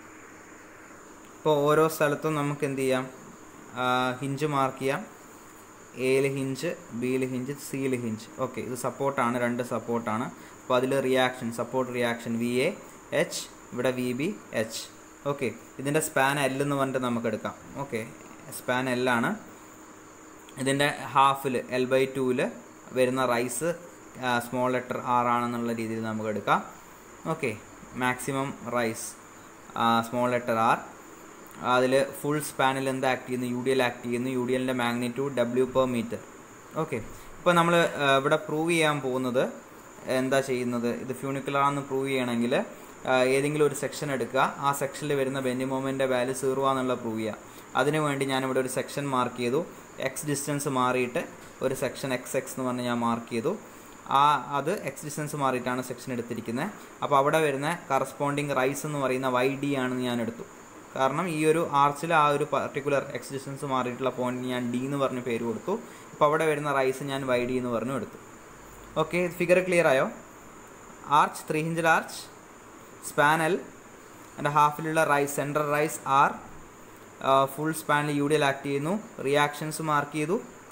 S1: ഇപ്പോൾ ഓരോ സ്ഥലത്തും നമുക്ക് എന്ത് ചെയ്യാം ഹിഞ്ച് മാർക്ക് ചെയ്യാം എയിൽ ഹിഞ്ച് ബിയിൽ ഹിഞ്ച് സിയിൽ ഹിഞ്ച് ഓക്കെ ഇത് സപ്പോർട്ടാണ് രണ്ട് സപ്പോർട്ടാണ് അപ്പോൾ അതിൽ reaction support reaction V A H ഇവിടെ വി ബി എച്ച് ഓക്കെ ഇതിൻ്റെ സ്പാൻ എൽ എന്ന് പറഞ്ഞിട്ട് നമുക്ക് എടുക്കാം ഓക്കെ സ്പാൻ എല്ലാണ് ഇതിൻ്റെ ഹാഫിൽ എൽ ബൈ ടൂവിൽ വരുന്ന റൈസ് സ്മോൾ ലെറ്റർ ആർ ആണെന്നുള്ള രീതിയിൽ നമുക്ക് എടുക്കാം okay maximum rise small letter R അതിൽ ഫുൾ സ്പാനിൽ എന്ത് ആക്ട് ചെയ്യുന്നു യു ഡി എൽ ആക്ട് ചെയ്യുന്നു യു ഡി എല്ലിൻ്റെ magnitude W per metre okay ഇപ്പോൾ നമ്മൾ ഇവിടെ പ്രൂവ് ചെയ്യാൻ പോകുന്നത് എന്താ ചെയ്യുന്നത് ഇത് ഫ്യൂണിക്കുലറാണെന്ന് പ്രൂവ് ചെയ്യണമെങ്കിൽ ഏതെങ്കിലും ഒരു സെക്ഷൻ എടുക്കുക ആ സെക്ഷനിൽ വരുന്ന ബെൻഡി മൊമെൻ്റെ വാല്യൂ സീറോ ആണെന്നുള്ള പ്രൂവ് ചെയ്യുക അതിനു വേണ്ടി ഞാനിവിടെ ഒരു സെക്ഷൻ മാർക്ക് ചെയ്തു എക്സ് ഡിസ്റ്റൻസ് മാറിയിട്ട് ഒരു സെക്ഷൻ എക്സ് എക്സ് എന്ന് പറഞ്ഞ് ഞാൻ മാർക്ക് ചെയ്തു ആ അത് എക്സ് ഡിസ്റ്റൻസ് മാറിയിട്ടാണ് സെക്ഷൻ എടുത്തിരിക്കുന്നത് അപ്പോൾ അവിടെ വരുന്ന കറസ്പോണ്ടിങ് റൈസ് എന്ന് പറയുന്ന വൈ ഡി ആണെന്ന് ഞാൻ എടുത്തു കാരണം ഈ ഒരു ആർച്ചിൽ ആ ഒരു പർട്ടിക്കുലർ എക്സ് ഡിസ്റ്റൻസ് മാറിയിട്ടുള്ള പോയിന്റ് ഞാൻ ഡി എന്ന് പറഞ്ഞ് പേര് കൊടുത്തു അപ്പോൾ അവിടെ വരുന്ന റൈസ് ഞാൻ വൈ ഡി എന്ന് പറഞ്ഞു എടുത്തു ഓക്കെ ഫിഗർ ക്ലിയർ ആയോ ആർച്ച് ത്രീ ഹിഞ്ചിൽ ആർച്ച് സ്പാനൽ എൻ്റെ ഹാഫിലുള്ള rise central rise R full സ്പാനിൽ യു ഡി എൽ ആക്ട് ചെയ്യുന്നു റിയാക്ഷൻസ് മാർക്ക് ചെയ്തു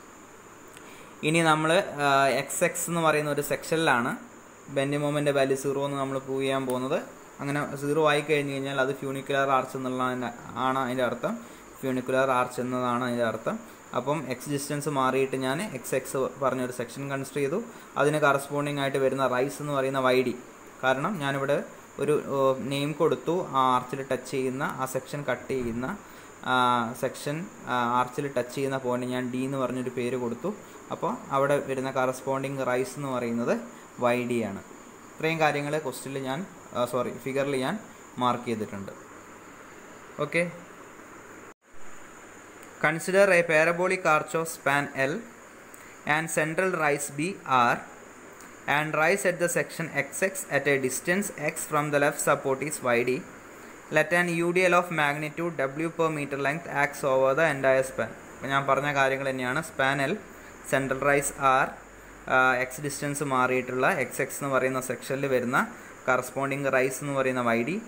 S1: ഇനി നമ്മൾ എക്സ് എക്സ് എന്ന് പറയുന്ന ഒരു സെക്ഷനിലാണ് ബെൻഡി മൊമെൻ്റ് വാല്യൂ സീറോ എന്ന് നമ്മൾ പ്രൂവ് ചെയ്യാൻ പോകുന്നത് അങ്ങനെ സീറോ ആയി കഴിഞ്ഞ് കഴിഞ്ഞാൽ അത് ഫ്യൂണിക്കുലർ ആർച്ച് എന്നുള്ള ആണ് അതിൻ്റെ അർത്ഥം ഫ്യൂണിക്കുലർ ആർച്ച് എന്നതാണ് അതിൻ്റെ അർത്ഥം അപ്പം എക്സ് ഡിസ്റ്റൻസ് മാറിയിട്ട് ഞാൻ എക്സ് എക്സ് പറഞ്ഞൊരു സെക്ഷൻ കൺസിഡർ ചെയ്തു അതിന് കറസ്പോണ്ടിങ് ആയിട്ട് വരുന്ന റൈസ് എന്ന് പറയുന്ന വൈ ഡി കാരണം ഞാനിവിടെ ഒരു നെയിം കൊടുത്തു ആ ആർച്ചിൽ ടച്ച് ചെയ്യുന്ന ആ സെക്ഷൻ കട്ട് ചെയ്യുന്ന സെക്ഷൻ ആർച്ചിൽ ടച്ച് ചെയ്യുന്ന പോയിന്റ് ഞാൻ ഡി എന്ന് പറഞ്ഞൊരു പേര് കൊടുത്തു അപ്പോൾ അവിടെ വരുന്ന കറസ്പോണ്ടിങ് റൈസ് എന്ന് പറയുന്നത് വൈ ഡി ആണ് ഇത്രയും കാര്യങ്ങൾ ക്വസ്റ്റിൽ ഞാൻ സോറി ഫിഗറിൽ ഞാൻ മാർക്ക് ചെയ്തിട്ടുണ്ട് okay consider a parabolic arch of span L and central rise be R and rise at the section X X at a distance X from the left support is Y D let an U D L of magnitude W per metre length acts over the entire span അപ്പോൾ ഞാൻ പറഞ്ഞ കാര്യങ്ങൾ തന്നെയാണ് span L central rise R X distance മാറിയിട്ടുള്ള X X എന്ന് പറയുന്ന സെക്ഷനിൽ വരുന്ന കറസ്പോണ്ടിങ് റൈസ് എന്ന് പറയുന്ന വൈ ഡി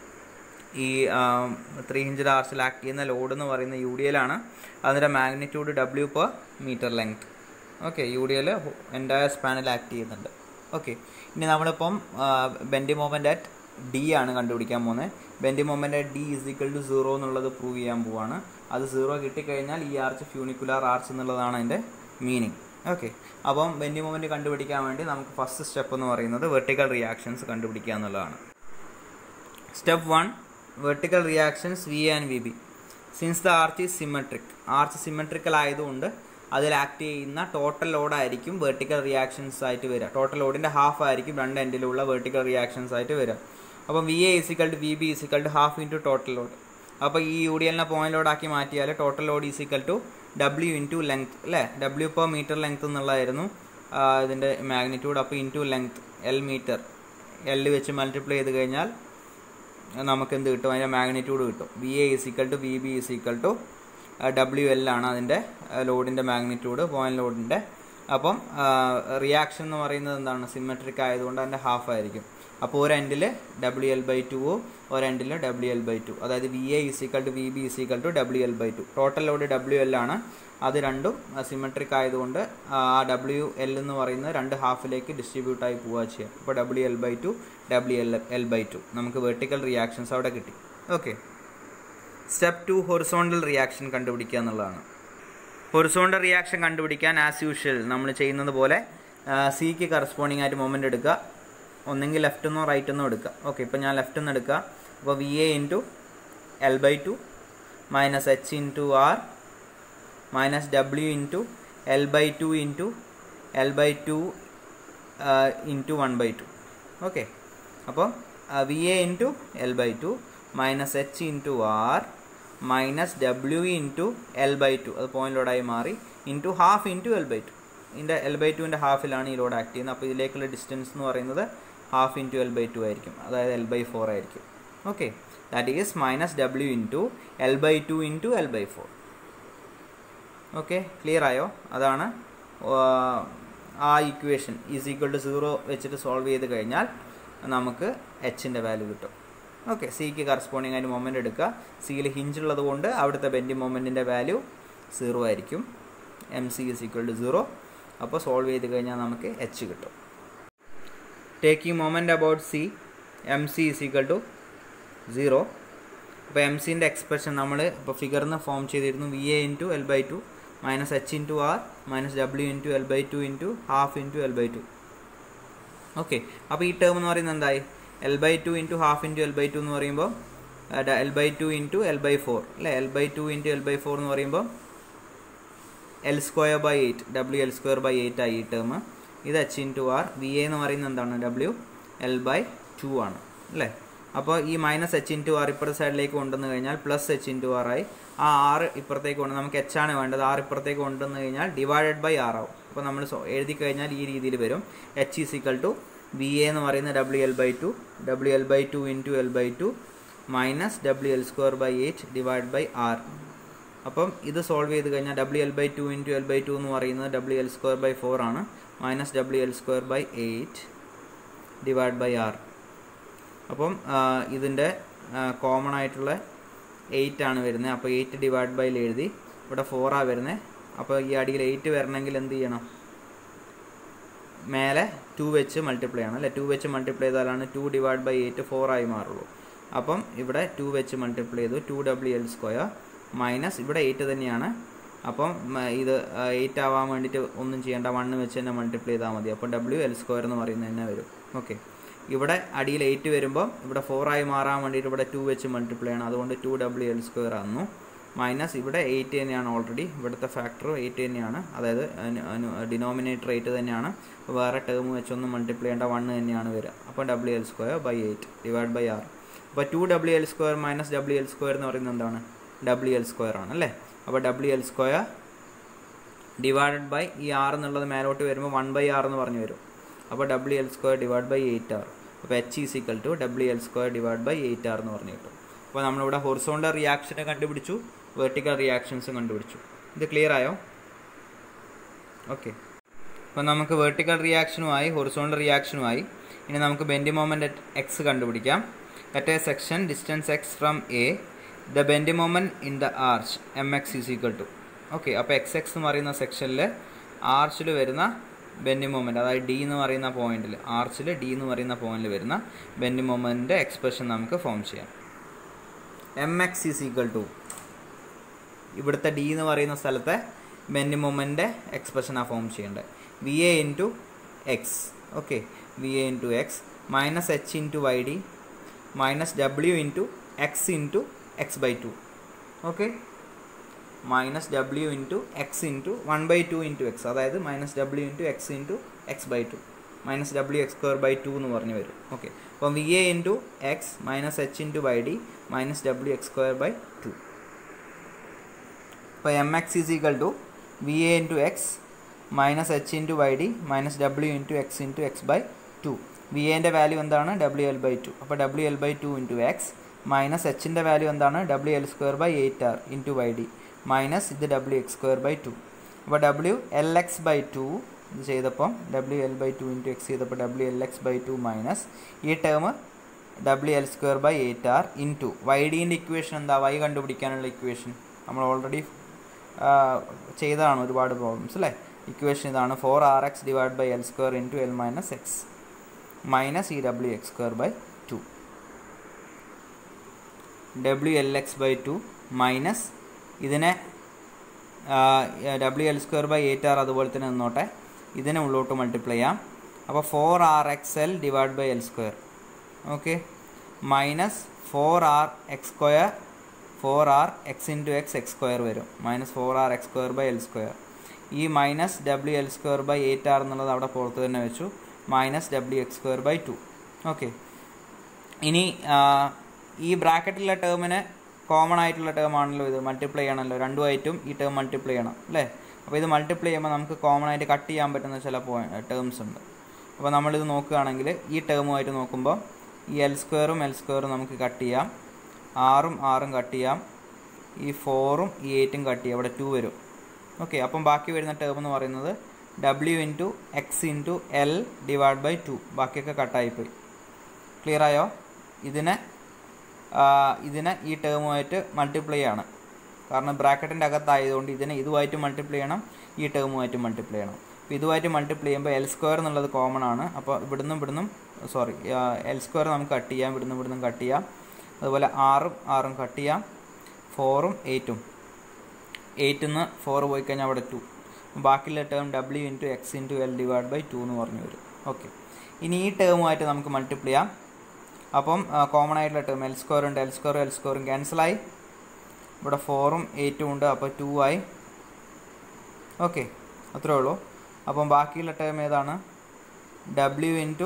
S1: ഈ ത്രീ ഇഞ്ചിൽ ആർച്ചിൽ ആക്ട് ചെയ്യുന്ന ലോഡ് എന്ന് പറയുന്ന യു ഡി എൽ ആണ് അതിൻ്റെ magnitude W per metre length okay U D L entire സ്പാനിൽ ആക്ട് ചെയ്യുന്നുണ്ട് ഓക്കെ ഇനി നമ്മളിപ്പം ബെൻഡി മൊമെൻ്റ് അറ്റ് ഡി ആണ് കണ്ടുപിടിക്കാൻ പോകുന്നത് bending moment at D is equal to zero എന്നുള്ളത് പ്രൂവ് ചെയ്യാൻ പോവാണ് അത് സീറോ കിട്ടിക്കഴിഞ്ഞാൽ ഈ ആർച്ച് ഫ്യൂണിക്കുലാർ ആർച്ച് എന്നുള്ളതാണ് അതിൻ്റെ മീനിങ് ഓക്കെ അപ്പം ബെൻഡി മൊമെൻ്റ് കണ്ടുപിടിക്കാൻ വേണ്ടി നമുക്ക് ഫസ്റ്റ് സ്റ്റെപ്പ് എന്ന് പറയുന്നത് വെർട്ടിക്കൽ റിയാക്ഷൻസ് കണ്ടുപിടിക്കുക എന്നുള്ളതാണ് step one vertical reactions V and V B since the arch is symmetric arch symmetrical ആയതുകൊണ്ട് അതിൽ ആക്ട് ചെയ്യുന്ന ടോട്ടൽ ലോഡ് ആയിരിക്കും വെർട്ടിക്കൽ റിയാക്ഷൻസ് ആയിട്ട് വരിക ടോട്ടൽ ലോഡിൻ്റെ ഹാഫ് ആയിരിക്കും രണ്ട് എൻഡിലുള്ള വെർട്ടിക്കൽ റിയാക്ഷൻസ് ആയിട്ട് വരിക അപ്പം V A is equal to V B is equal to half into total load അപ്പോൾ ഈ യു ഡി എല്ലിനെ പോയിന്റ് ലോഡാക്കി മാറ്റിയാൽ total load is equal to W into length അല്ലേ ഡബ്ല്യു പെർ മീറ്റർ ലെങ്ത് എന്നുള്ളതായിരുന്നു ഇതിൻ്റെ മാഗ്നിറ്റ്യൂഡ് അപ്പോൾ into length L metre L വെച്ച് മൾട്ടിപ്ലൈ ചെയ്ത് കഴിഞ്ഞാൽ നമുക്ക് എന്ത് കിട്ടും അതിൻ്റെ മാഗ്നിറ്റ്യൂഡ് കിട്ടും V A is equal to V B is equal to W L ആണ് അതിൻ്റെ ലോഡിൻ്റെ മാഗ്നിറ്റ്യൂഡ് പോയിന്റ് ലോഡിൻ്റെ അപ്പം റിയാക്ഷൻ എന്ന് പറയുന്നത് എന്താണ് സിമെട്രിക് ആയതുകൊണ്ട് അതിൻ്റെ ഹാഫ് ആയിരിക്കും അപ്പോൾ ഒരു എൻഡിൽ ഡബ്ല്യു എൽ ബൈ ടുവും ഒരു എൻഡിൽ ഡബ്ല്യു എൽ ബൈ ടു അതായത് V A is equal to V B is equal to W L by two total load W L ആണ് അത് രണ്ടും സിമെട്രിക് ആയതുകൊണ്ട് ആ ഡബ്ല്യു എൽ എന്ന് പറയുന്നത് രണ്ട് ഹാഫിലേക്ക് ഡിസ്ട്രിബ്യൂട്ട് ആയി പോവുക ചെയ്യാം അപ്പോൾ W L by two W L L by two നമുക്ക് വെർട്ടിക്കൽ റിയാക്ഷൻസ് അവിടെ കിട്ടി okay step two horizontal reaction കണ്ടുപിടിക്കുക എന്നുള്ളതാണ് ഹൊറിസോണ്ടൽ റിയാക്ഷൻ കണ്ടുപിടിക്കാൻ ആസ് യൂഷ്വൽ നമ്മൾ ചെയ്യുന്നത് പോലെ സിക്ക് കറസ്പോണ്ടിങ് ആയിട്ട് മൊമെൻ്റ് എടുക്കുക ഒന്നെങ്കിൽ ലെഫ്റ്റ് നിന്നോ റൈറ്റ് നിന്നോ എടുക്കുക ഓക്കെ ഇപ്പോൾ ഞാൻ ലെഫ്റ്റ് നിന്ന് എടുക്കുക അപ്പോൾ V A into L by two minus H into R minus W into L by two into L by two into one by two okay അപ്പോൾ V A into L by two minus H into R minus W into L by two അത് point ലോഡായി മാറി into half into L by two ഇതിൻ്റെ L by ടുവിൻ്റെ ഹാഫിലാണ് ഈ load act ചെയ്യുന്നത് അപ്പോൾ ഇതിലേക്കുള്ള ഡിസ്റ്റൻസ് എന്ന് പറയുന്നത് half into L by two ആയിരിക്കും അതായത് എൽ ബൈ ഫോർ ആയിരിക്കും okay that is minus W into L by two into L by four okay clear ആയോ അതാണ് ആ equation is equal to zero വെച്ചിട്ട് സോൾവ് ചെയ്ത് കഴിഞ്ഞാൽ നമുക്ക് എച്ചിൻ്റെ വാല്യൂ കിട്ടും ഓക്കെ സിക്ക് കറസ്പോണ്ടിങ് ആയിട്ട് മൊമെൻ്റ് എടുക്കുക സിയിൽ ഹിഞ്ച് ഉള്ളത് കൊണ്ട് അവിടുത്തെ ബെൻഡിങ് മൊമെൻറ്റിൻ്റെ വാല്യൂ സീറോ ആയിരിക്കും M C is equal to zero അപ്പോൾ സോൾവ് ചെയ്ത് കഴിഞ്ഞാൽ നമുക്ക് എച്ച് കിട്ടും taking moment about C M C is equal to zero അപ്പോൾ എം സിൻ്റെ എക്സ്പ്രഷൻ നമ്മൾ ഇപ്പോൾ ഫിഗറിന് ഫോം ചെയ്തിരുന്നു V A into L by two minus H into R minus W into L by two into half into L by two okay അപ്പോൾ ഈ term എന്ന് പറയുന്നത് എന്തായി L by two into half into L by two എന്ന് പറയുമ്പോൾ L by two into L by four അല്ലേ L by two into L by four എന്ന് പറയുമ്പോൾ L square by eight W L square by eight ആയി ഈ term ഇത് H into R V A എന്ന് പറയുന്നത് എന്താണ് ഡബ്ല്യു എൽ ബൈ ടു ആണ് അല്ലേ അപ്പോൾ ഈ മൈനസ് എച്ച് ഇൻറ്റു ആർ ഇപ്പുറത്തെ സൈഡിലേക്ക് കൊണ്ടുവന്ന് കഴിഞ്ഞാൽ പ്ലസ് എച്ച് ഇൻറ്റു ആർ ആയി ആ ആറ് ഇപ്പുറത്തേക്ക് കൊണ്ട് നമുക്ക് എച്ച് ആണ് വേണ്ടത് ആറ് ഇപ്പുറത്തേക്ക് കൊണ്ടുവന്ന് കഴിഞ്ഞാൽ ഡിവൈഡഡ് ബൈ ആർ ആവും അപ്പോൾ നമ്മൾ എഴുതി കഴിഞ്ഞാൽ ഈ രീതിയിൽ വരും H is equal to V A എന്ന് പറയുന്ന W L by two W L by two into L by two minus W L square by eight divide by R അപ്പം ഇത് സോൾവ് ചെയ്ത് കഴിഞ്ഞാൽ W L by two into L by two എന്ന് പറയുന്നത് W L square by four ആണ് minus W L square by eight divide by R അപ്പം ഇതിൻ്റെ common ആയിട്ടുള്ള എയ്റ്റ് ആണ് വരുന്നത് അപ്പോൾ എയ്റ്റ് ഡിവൈഡ് ബൈയിൽ എഴുതി ഇവിടെ ഫോറാണ് വരുന്നത് അപ്പോൾ ഈ അടിയിൽ എയ്റ്റ് വരണമെങ്കിൽ എന്ത് ചെയ്യണം മേലെ ടു വെച്ച് മൾട്ടിപ്ലൈ ആണ് അല്ലേ ടു വെച്ച് മൾട്ടിപ്ലൈ ചെയ്താലാണ് two divide by eight four ആയി മാറുള്ളൂ അപ്പം ഇവിടെ ടു വെച്ച് മൾട്ടിപ്ലൈ ചെയ്തു two W L square minus ഇവിടെ എയ്റ്റ് തന്നെയാണ് അപ്പം ഇത് എയ്റ്റ് ആവാൻ വേണ്ടിയിട്ട് ഒന്നും ചെയ്യേണ്ട വണ്ണ് വെച്ച് തന്നെ മൾട്ടിപ്ലൈ ചെയ്താൽ മതി അപ്പോൾ ഡബ്ല്യു എൽ സ്ക്വയർ എന്ന് പറയുന്നത് തന്നെ വരും ഓക്കെ ഇവിടെ അടിയിൽ എയ്റ്റ് വരുമ്പോൾ ഇവിടെ ഫോറായി മാറാൻ വേണ്ടിയിട്ട് ഇവിടെ ടു വെച്ച് മൾട്ടിപ്ലൈ ആണ് അതുകൊണ്ട് ടു ഡബ്ല്യു എൽ സ്ക്വയർ ആയിരുന്നു മൈനസ് ഇവിടെ എയ്റ്റ് തന്നെയാണ് ഓൾറെഡി ഇവിടുത്തെ ഫാക്ടർ എയ്റ്റ് തന്നെയാണ് അതായത് ഡിനോമിനേറ്റർ എയ്റ്റ് തന്നെയാണ് അപ്പോൾ വേറെ ടേം വെച്ചൊന്നും മൾട്ടിപ്ലൈ ചെയ്യേണ്ട വണ്ണ് തന്നെയാണ് വരിക അപ്പോൾ W L square by eight divide by R അപ്പോൾ two W L square minus W L square എന്ന് പറയുന്നത് എന്താണ് ഡബ്ല്യു എൽ സ്ക്വയർ ആണ് അല്ലേ അപ്പോൾ W L square divided by ഈ ആർ എന്നുള്ളത് മേലോട്ട് വരുമ്പോൾ വൺ ബൈ ആർ എന്ന് പറഞ്ഞു വരും അപ്പോൾ W L square divide by eight R അപ്പോൾ H is equal to W L square divide by eight R എന്ന് പറഞ്ഞു കിട്ടും അപ്പോൾ നമ്മളിവിടെ ഹൊറിസോണ്ടൽ റിയാക്ഷനെ കണ്ടുപിടിച്ചു വെർട്ടിക്കൽ റിയാക്ഷൻസും കണ്ടുപിടിച്ചു ഇത് ക്ലിയർ ആയോ ഓക്കെ അപ്പോൾ നമുക്ക് വെർട്ടിക്കൽ റിയാക്ഷനുമായി ഹൊറിസോണ്ടൽ റിയാക്ഷനുമായി ഇനി നമുക്ക് ബെൻഡി മൊമെൻ്റ് അറ്റ് എക്സ് കണ്ടുപിടിക്കാം at a section distance X from A the bending moment in the arch M X is equal to okay അപ്പോൾ എക്സ് എക്സ് എന്ന് പറയുന്ന സെക്ഷനിൽ ആർച്ചിൽ വരുന്ന ബെൻഡി മൊമെൻ്റ് അതായത് ഡി എന്ന് പറയുന്ന പോയിന്റിൽ ആർച്ചിൽ ഡി എന്ന് പറയുന്ന പോയിന്റിൽ വരുന്ന ബെൻഡി മൊമെൻറ്റിൻ്റെ എക്സ്പ്രഷൻ നമുക്ക് ഫോം ചെയ്യാം M X is equal to ഇവിടുത്തെ ഡി എന്ന് പറയുന്ന സ്ഥലത്തെ ബെൻഡി മൊമെൻ്റെ എക്സ്പ്രഷനാണ് ഫോം ചെയ്യേണ്ടത് V A into X okay V A into X minus H into Y D minus W into X into X by two okay minus W into X into one by two into X അതായത് minus W into X into X by two minus W X square by two എന്ന് പറഞ്ഞ് വരും okay അപ്പം V A into X minus H into Y D minus W X square by two അപ്പോൾ M X is equal to V A into X minus H into Y D minus W into X into X by two V എൻ്റെ value എന്താണ് W L by two അപ്പോൾ W L by two into X minus എച്ചിൻ്റെ value എന്താണ് W L square by eight R into Y D minus ഇത് W X square by two അപ്പോൾ W L X by two ഇത് ചെയ്തപ്പോൾ W L by two into X ചെയ്തപ്പോൾ W L X by two minus ഈ term W L square by eight R into Y ഡിൻ്റെ equation എന്താ Y കണ്ടുപിടിക്കാനുള്ള equation നമ്മൾ already ചെയ്തതാണ് ഒരുപാട് പ്രോബ്ലംസ് അല്ലേ ഇക്വേഷൻ ഇതാണ് four R X divide by L square into L minus X minus ഇ W X square by two W L X by two minus ഇതിനെ W L square by eight R അതുപോലെ തന്നെ നിന്നോട്ടെ ഇതിനെ ഉള്ളോട്ട് multiply ചെയ്യാം അപ്പോൾ four R X L divide by L square okay minus four R X square four R X into X X square വരും minus four R X square by L square ഈ minus W L square by eight R എന്നുള്ളത് അവിടെ പുറത്ത് തന്നെ വെച്ചു minus W X square by two okay ഇനി ഈ ബ്രാക്കറ്റിലെ ടേമിന് കോമൺ ആയിട്ടുള്ള ടേം ആണല്ലോ ഇത് മൾട്ടിപ്ലൈ ചെയ്യണമല്ലോ രണ്ടുമായിട്ടും ഈ ടേം മൾട്ടിപ്ലൈ ചെയ്യണം അല്ലേ അപ്പോൾ ഇത് മൾട്ടിപ്ലൈ ചെയ്യുമ്പോൾ നമുക്ക് കോമൺ ആയിട്ട് കട്ട് ചെയ്യാൻ പറ്റുന്ന ചില ടേംസ് ഉണ്ട് അപ്പോൾ നമ്മളിത് നോക്കുകയാണെങ്കിൽ ഈ ടേമുമായിട്ട് നോക്കുമ്പോൾ ഈ എൽ സ്ക്വയറും എൽ സ്ക്വയറും നമുക്ക് കട്ട് ചെയ്യാം ആറും ആറും കട്ട് ചെയ്യാം ഈ ഫോറും ഈ എയ്റ്റും കട്ട് ചെയ്യാം ഇവിടെ ടു വരും ഓക്കെ അപ്പം ബാക്കി വരുന്ന ടേം എന്ന് പറയുന്നത് W into X into L divide by two ബാക്കിയൊക്കെ കട്ടായിപ്പോയി ക്ലിയർ ആയോ ഇതിനെ ആ, ഇതിനെ ഈ ടേമുമായിട്ട് മൾട്ടിപ്ലൈ ആണ് കാരണം ബ്രാക്കറ്റിൻ്റെ അകത്തായതുകൊണ്ട് ഇതിനെ ഇതുമായിട്ട് മൾട്ടിപ്ലൈ ചെയ്യണം ഈ ടേമുമായിട്ട് മൾട്ടിപ്ലൈ ചെയ്യണം അപ്പോൾ ഇതുമായിട്ട് മൾട്ടിപ്ലൈ ചെയ്യുമ്പോൾ എൽ സ്ക്വയർ എന്നുള്ളത് കോമൺ ആണ് അപ്പോൾ ഇവിടുന്നും ഇവിടുന്നും സോറി എൽ സ്ക്വയർ നമുക്ക് കട്ട് ചെയ്യാം ഇവിടുന്ന് ഇവിടുന്നും കട്ട് ചെയ്യാം അതുപോലെ ആറും ആറും കട്ട് ചെയ്യാം ഫോറും എയ്റ്റും എയ്റ്റിൽ നിന്ന് ഫോർ പോയി കഴിഞ്ഞാൽ അവിടെ ടു ബാക്കിയുള്ള term W into X into L divide by two എന്ന് പറഞ്ഞു വരും ഓക്കെ ഇനി ഈ ടേമുമായിട്ട് നമുക്ക് മൾട്ടിപ്ലൈ ചെയ്യാം അപ്പം കോമൺ ആയിട്ടുള്ള ടേം എൽ സ്ക്വയർ ഉണ്ട് എൽ സ്ക്വയർ എൽ സ്ക്വയറും ക്യാൻസലായി ഇവിടെ ഫോറും എയ്റ്റും ഉണ്ട് അപ്പോൾ ടു ആയി ഓക്കെ അത്രേ ഉള്ളൂ അപ്പം ബാക്കിയുള്ള ടേം ഏതാണ് ഡബ്ല്യു ഇൻറ്റു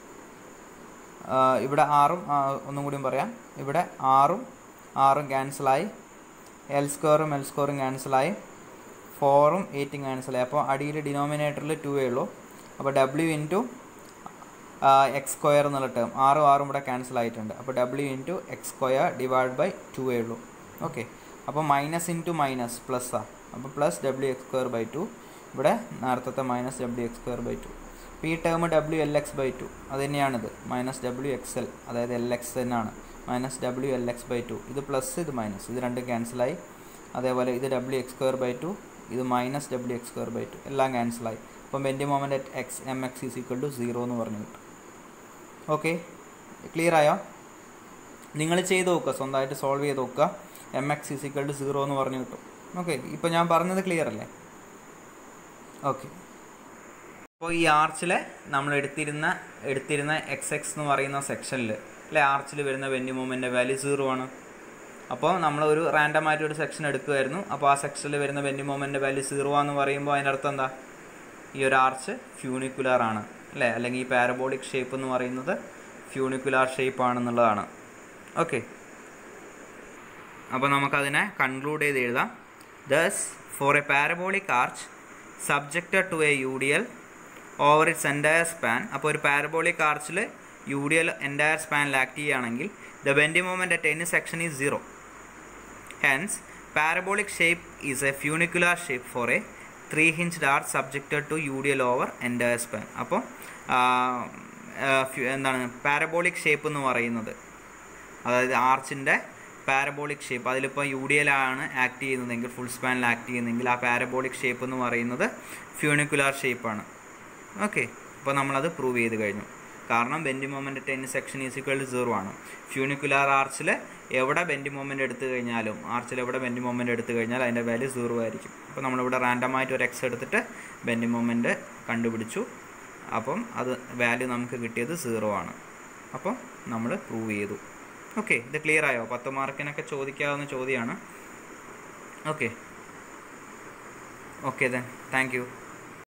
S1: ഇവിടെ ആറും ആ, ഒന്നും കൂടിയും പറയാം ഇവിടെ ആറും ആറും ക്യാൻസലായി എൽ സ്ക്വയറും എൽ സ്ക്വയറും ക്യാൻസലായി ഫോറും എയ്റ്റും ക്യാൻസലായി അപ്പോൾ അടിയിൽ ഡിനോമിനേറ്ററിൽ ടു ഉള്ളൂ അപ്പോൾ ഡബ്ല്യു ഇൻറ്റു എക്സ് സ്ക്വയർ എന്നുള്ള ടേം ആറും ആറും ഇവിടെ ക്യാൻസൽ ആയിട്ടുണ്ട് അപ്പോൾ W into X square divide by two ഉള്ളൂ ഓക്കെ അപ്പോൾ മൈനസ് ഇൻറ്റു മൈനസ് പ്ലസ് ആ അപ്പോൾ plus W X square by two ഇവിടെ നേരത്തെ minus W X square by two അപ്പോൾ ഈ term W L X by two അത് തന്നെയാണിത് മൈനസ് ഡബ്ല്യു എക്സ് എൽ അതായത് എൽ എക്സ് തന്നെയാണ് minus W L X by two ഇത് പ്ലസ് ഇത് മൈനസ് ഇത് രണ്ടും ക്യാൻസലായി അതേപോലെ ഇത് W X square by two ഇത് minus W X square by two എല്ലാം ക്യാൻസലായി അപ്പം bending moment at X M X is equal to zero എന്ന് പറഞ്ഞു കിട്ടും ഓക്കെ ക്ലിയർ ആയോ നിങ്ങൾ ചെയ്ത് നോക്കുക സ്വന്തമായിട്ട് സോൾവ് ചെയ്ത് നോക്കുക M X is equal to zero എന്ന് പറഞ്ഞു കിട്ടും ഓക്കെ ഇപ്പോൾ ഞാൻ പറഞ്ഞത് ക്ലിയർ അല്ലേ ഓക്കെ അപ്പോൾ ഈ ആർച്ചിലെ നമ്മൾ എടുത്തിരുന്ന എടുത്തിരുന്ന എക്സ് എക്സ് എന്ന് പറയുന്ന സെക്ഷനിൽ അല്ലെ ആർച്ചിൽ വരുന്ന വെന്യൂ മൂവ്മെൻ്റ് വാല്യൂ സീറോ ആണ് അപ്പോൾ നമ്മൾ ഒരു റാൻഡം ആയിട്ട് ഒരു സെക്ഷൻ എടുക്കുമായിരുന്നു അപ്പോൾ ആ സെക്ഷനിൽ വരുന്ന വെന്യൂ മൂവ്മെൻ്റ് വാല്യൂ സീറോ എന്ന് പറയുമ്പോൾ അതിൻ്റെ അർത്ഥം എന്താ ഈ ഒരു ആർച്ച് ഫ്യൂണിക്കുലാർ ആണ് അല്ലേ അല്ലെങ്കിൽ ഈ പാരബോളിക് ഷേപ്പ് എന്ന് പറയുന്നത് ഫ്യൂണിക്കുലാർ ഷേപ്പ് ആണെന്നുള്ളതാണ് ഓക്കെ അപ്പോൾ നമുക്കതിനെ കൺക്ലൂഡ് ചെയ്ത് എഴുതാം thus for a parabolic arch subjected to a U D L over its entire span അപ്പോൾ ഒരു പാരബോളിക് ആർച്ചിൽ യു ഡി എൽ എൻറ്റയർ സ്പാനിൽ ആക്ട് ചെയ്യുകയാണെങ്കിൽ the bending movement at any section is zero Hence, parabolic shape is a funicular shape for a three hinged arch subjected to UDL over entire span. അപ്പോൾ എന്താണ് parabolic shape എന്ന് പറയുന്നത് അതായത് ആർച്ചിൻ്റെ parabolic shape അതിലിപ്പോൾ U D L ആണ് act ചെയ്യുന്നതെങ്കിൽ full സ്പാനിൽ ആക്ട് ചെയ്യുന്നതെങ്കിൽ ആ പാരബോളിക് ഷേപ്പ് എന്ന് പറയുന്നത് ഫ്യൂണിക്കുലാർ ഷേപ്പാണ് ഓക്കെ അപ്പോൾ നമ്മളത് പ്രൂവ് ചെയ്ത് കഴിഞ്ഞു കാരണം bending moment ten section is equal to zero ആണ് ഫ്യൂണിക്കുലാർ ആർച്ചിൽ എവിടെ ബെൻഡി മൊമെൻ്റ് എടുത്തു കഴിഞ്ഞാലും ആർച്ചിൽ എവിടെ ബെൻഡി മൊമെൻ്റ് എടുത്തു കഴിഞ്ഞാൽ അതിൻ്റെ വാല്യൂ സീറോ ആയിരിക്കും അപ്പോൾ നമ്മളിവിടെ റാൻഡമായിട്ട് ഒരു എക്സ് എടുത്തിട്ട് ബെൻഡി മൊമെൻ്റ് കണ്ടുപിടിച്ചു അപ്പം അത് വാല്യൂ നമുക്ക് കിട്ടിയത് സീറോ ആണ് അപ്പം നമ്മൾ പ്രൂവ് ചെയ്തു ഓക്കെ ഇത് ക്ലിയർ ആയോ പത്ത് മാർക്കിനൊക്കെ ചോദിക്കാവുന്ന ചോദ്യമാണ് okay okay then thank U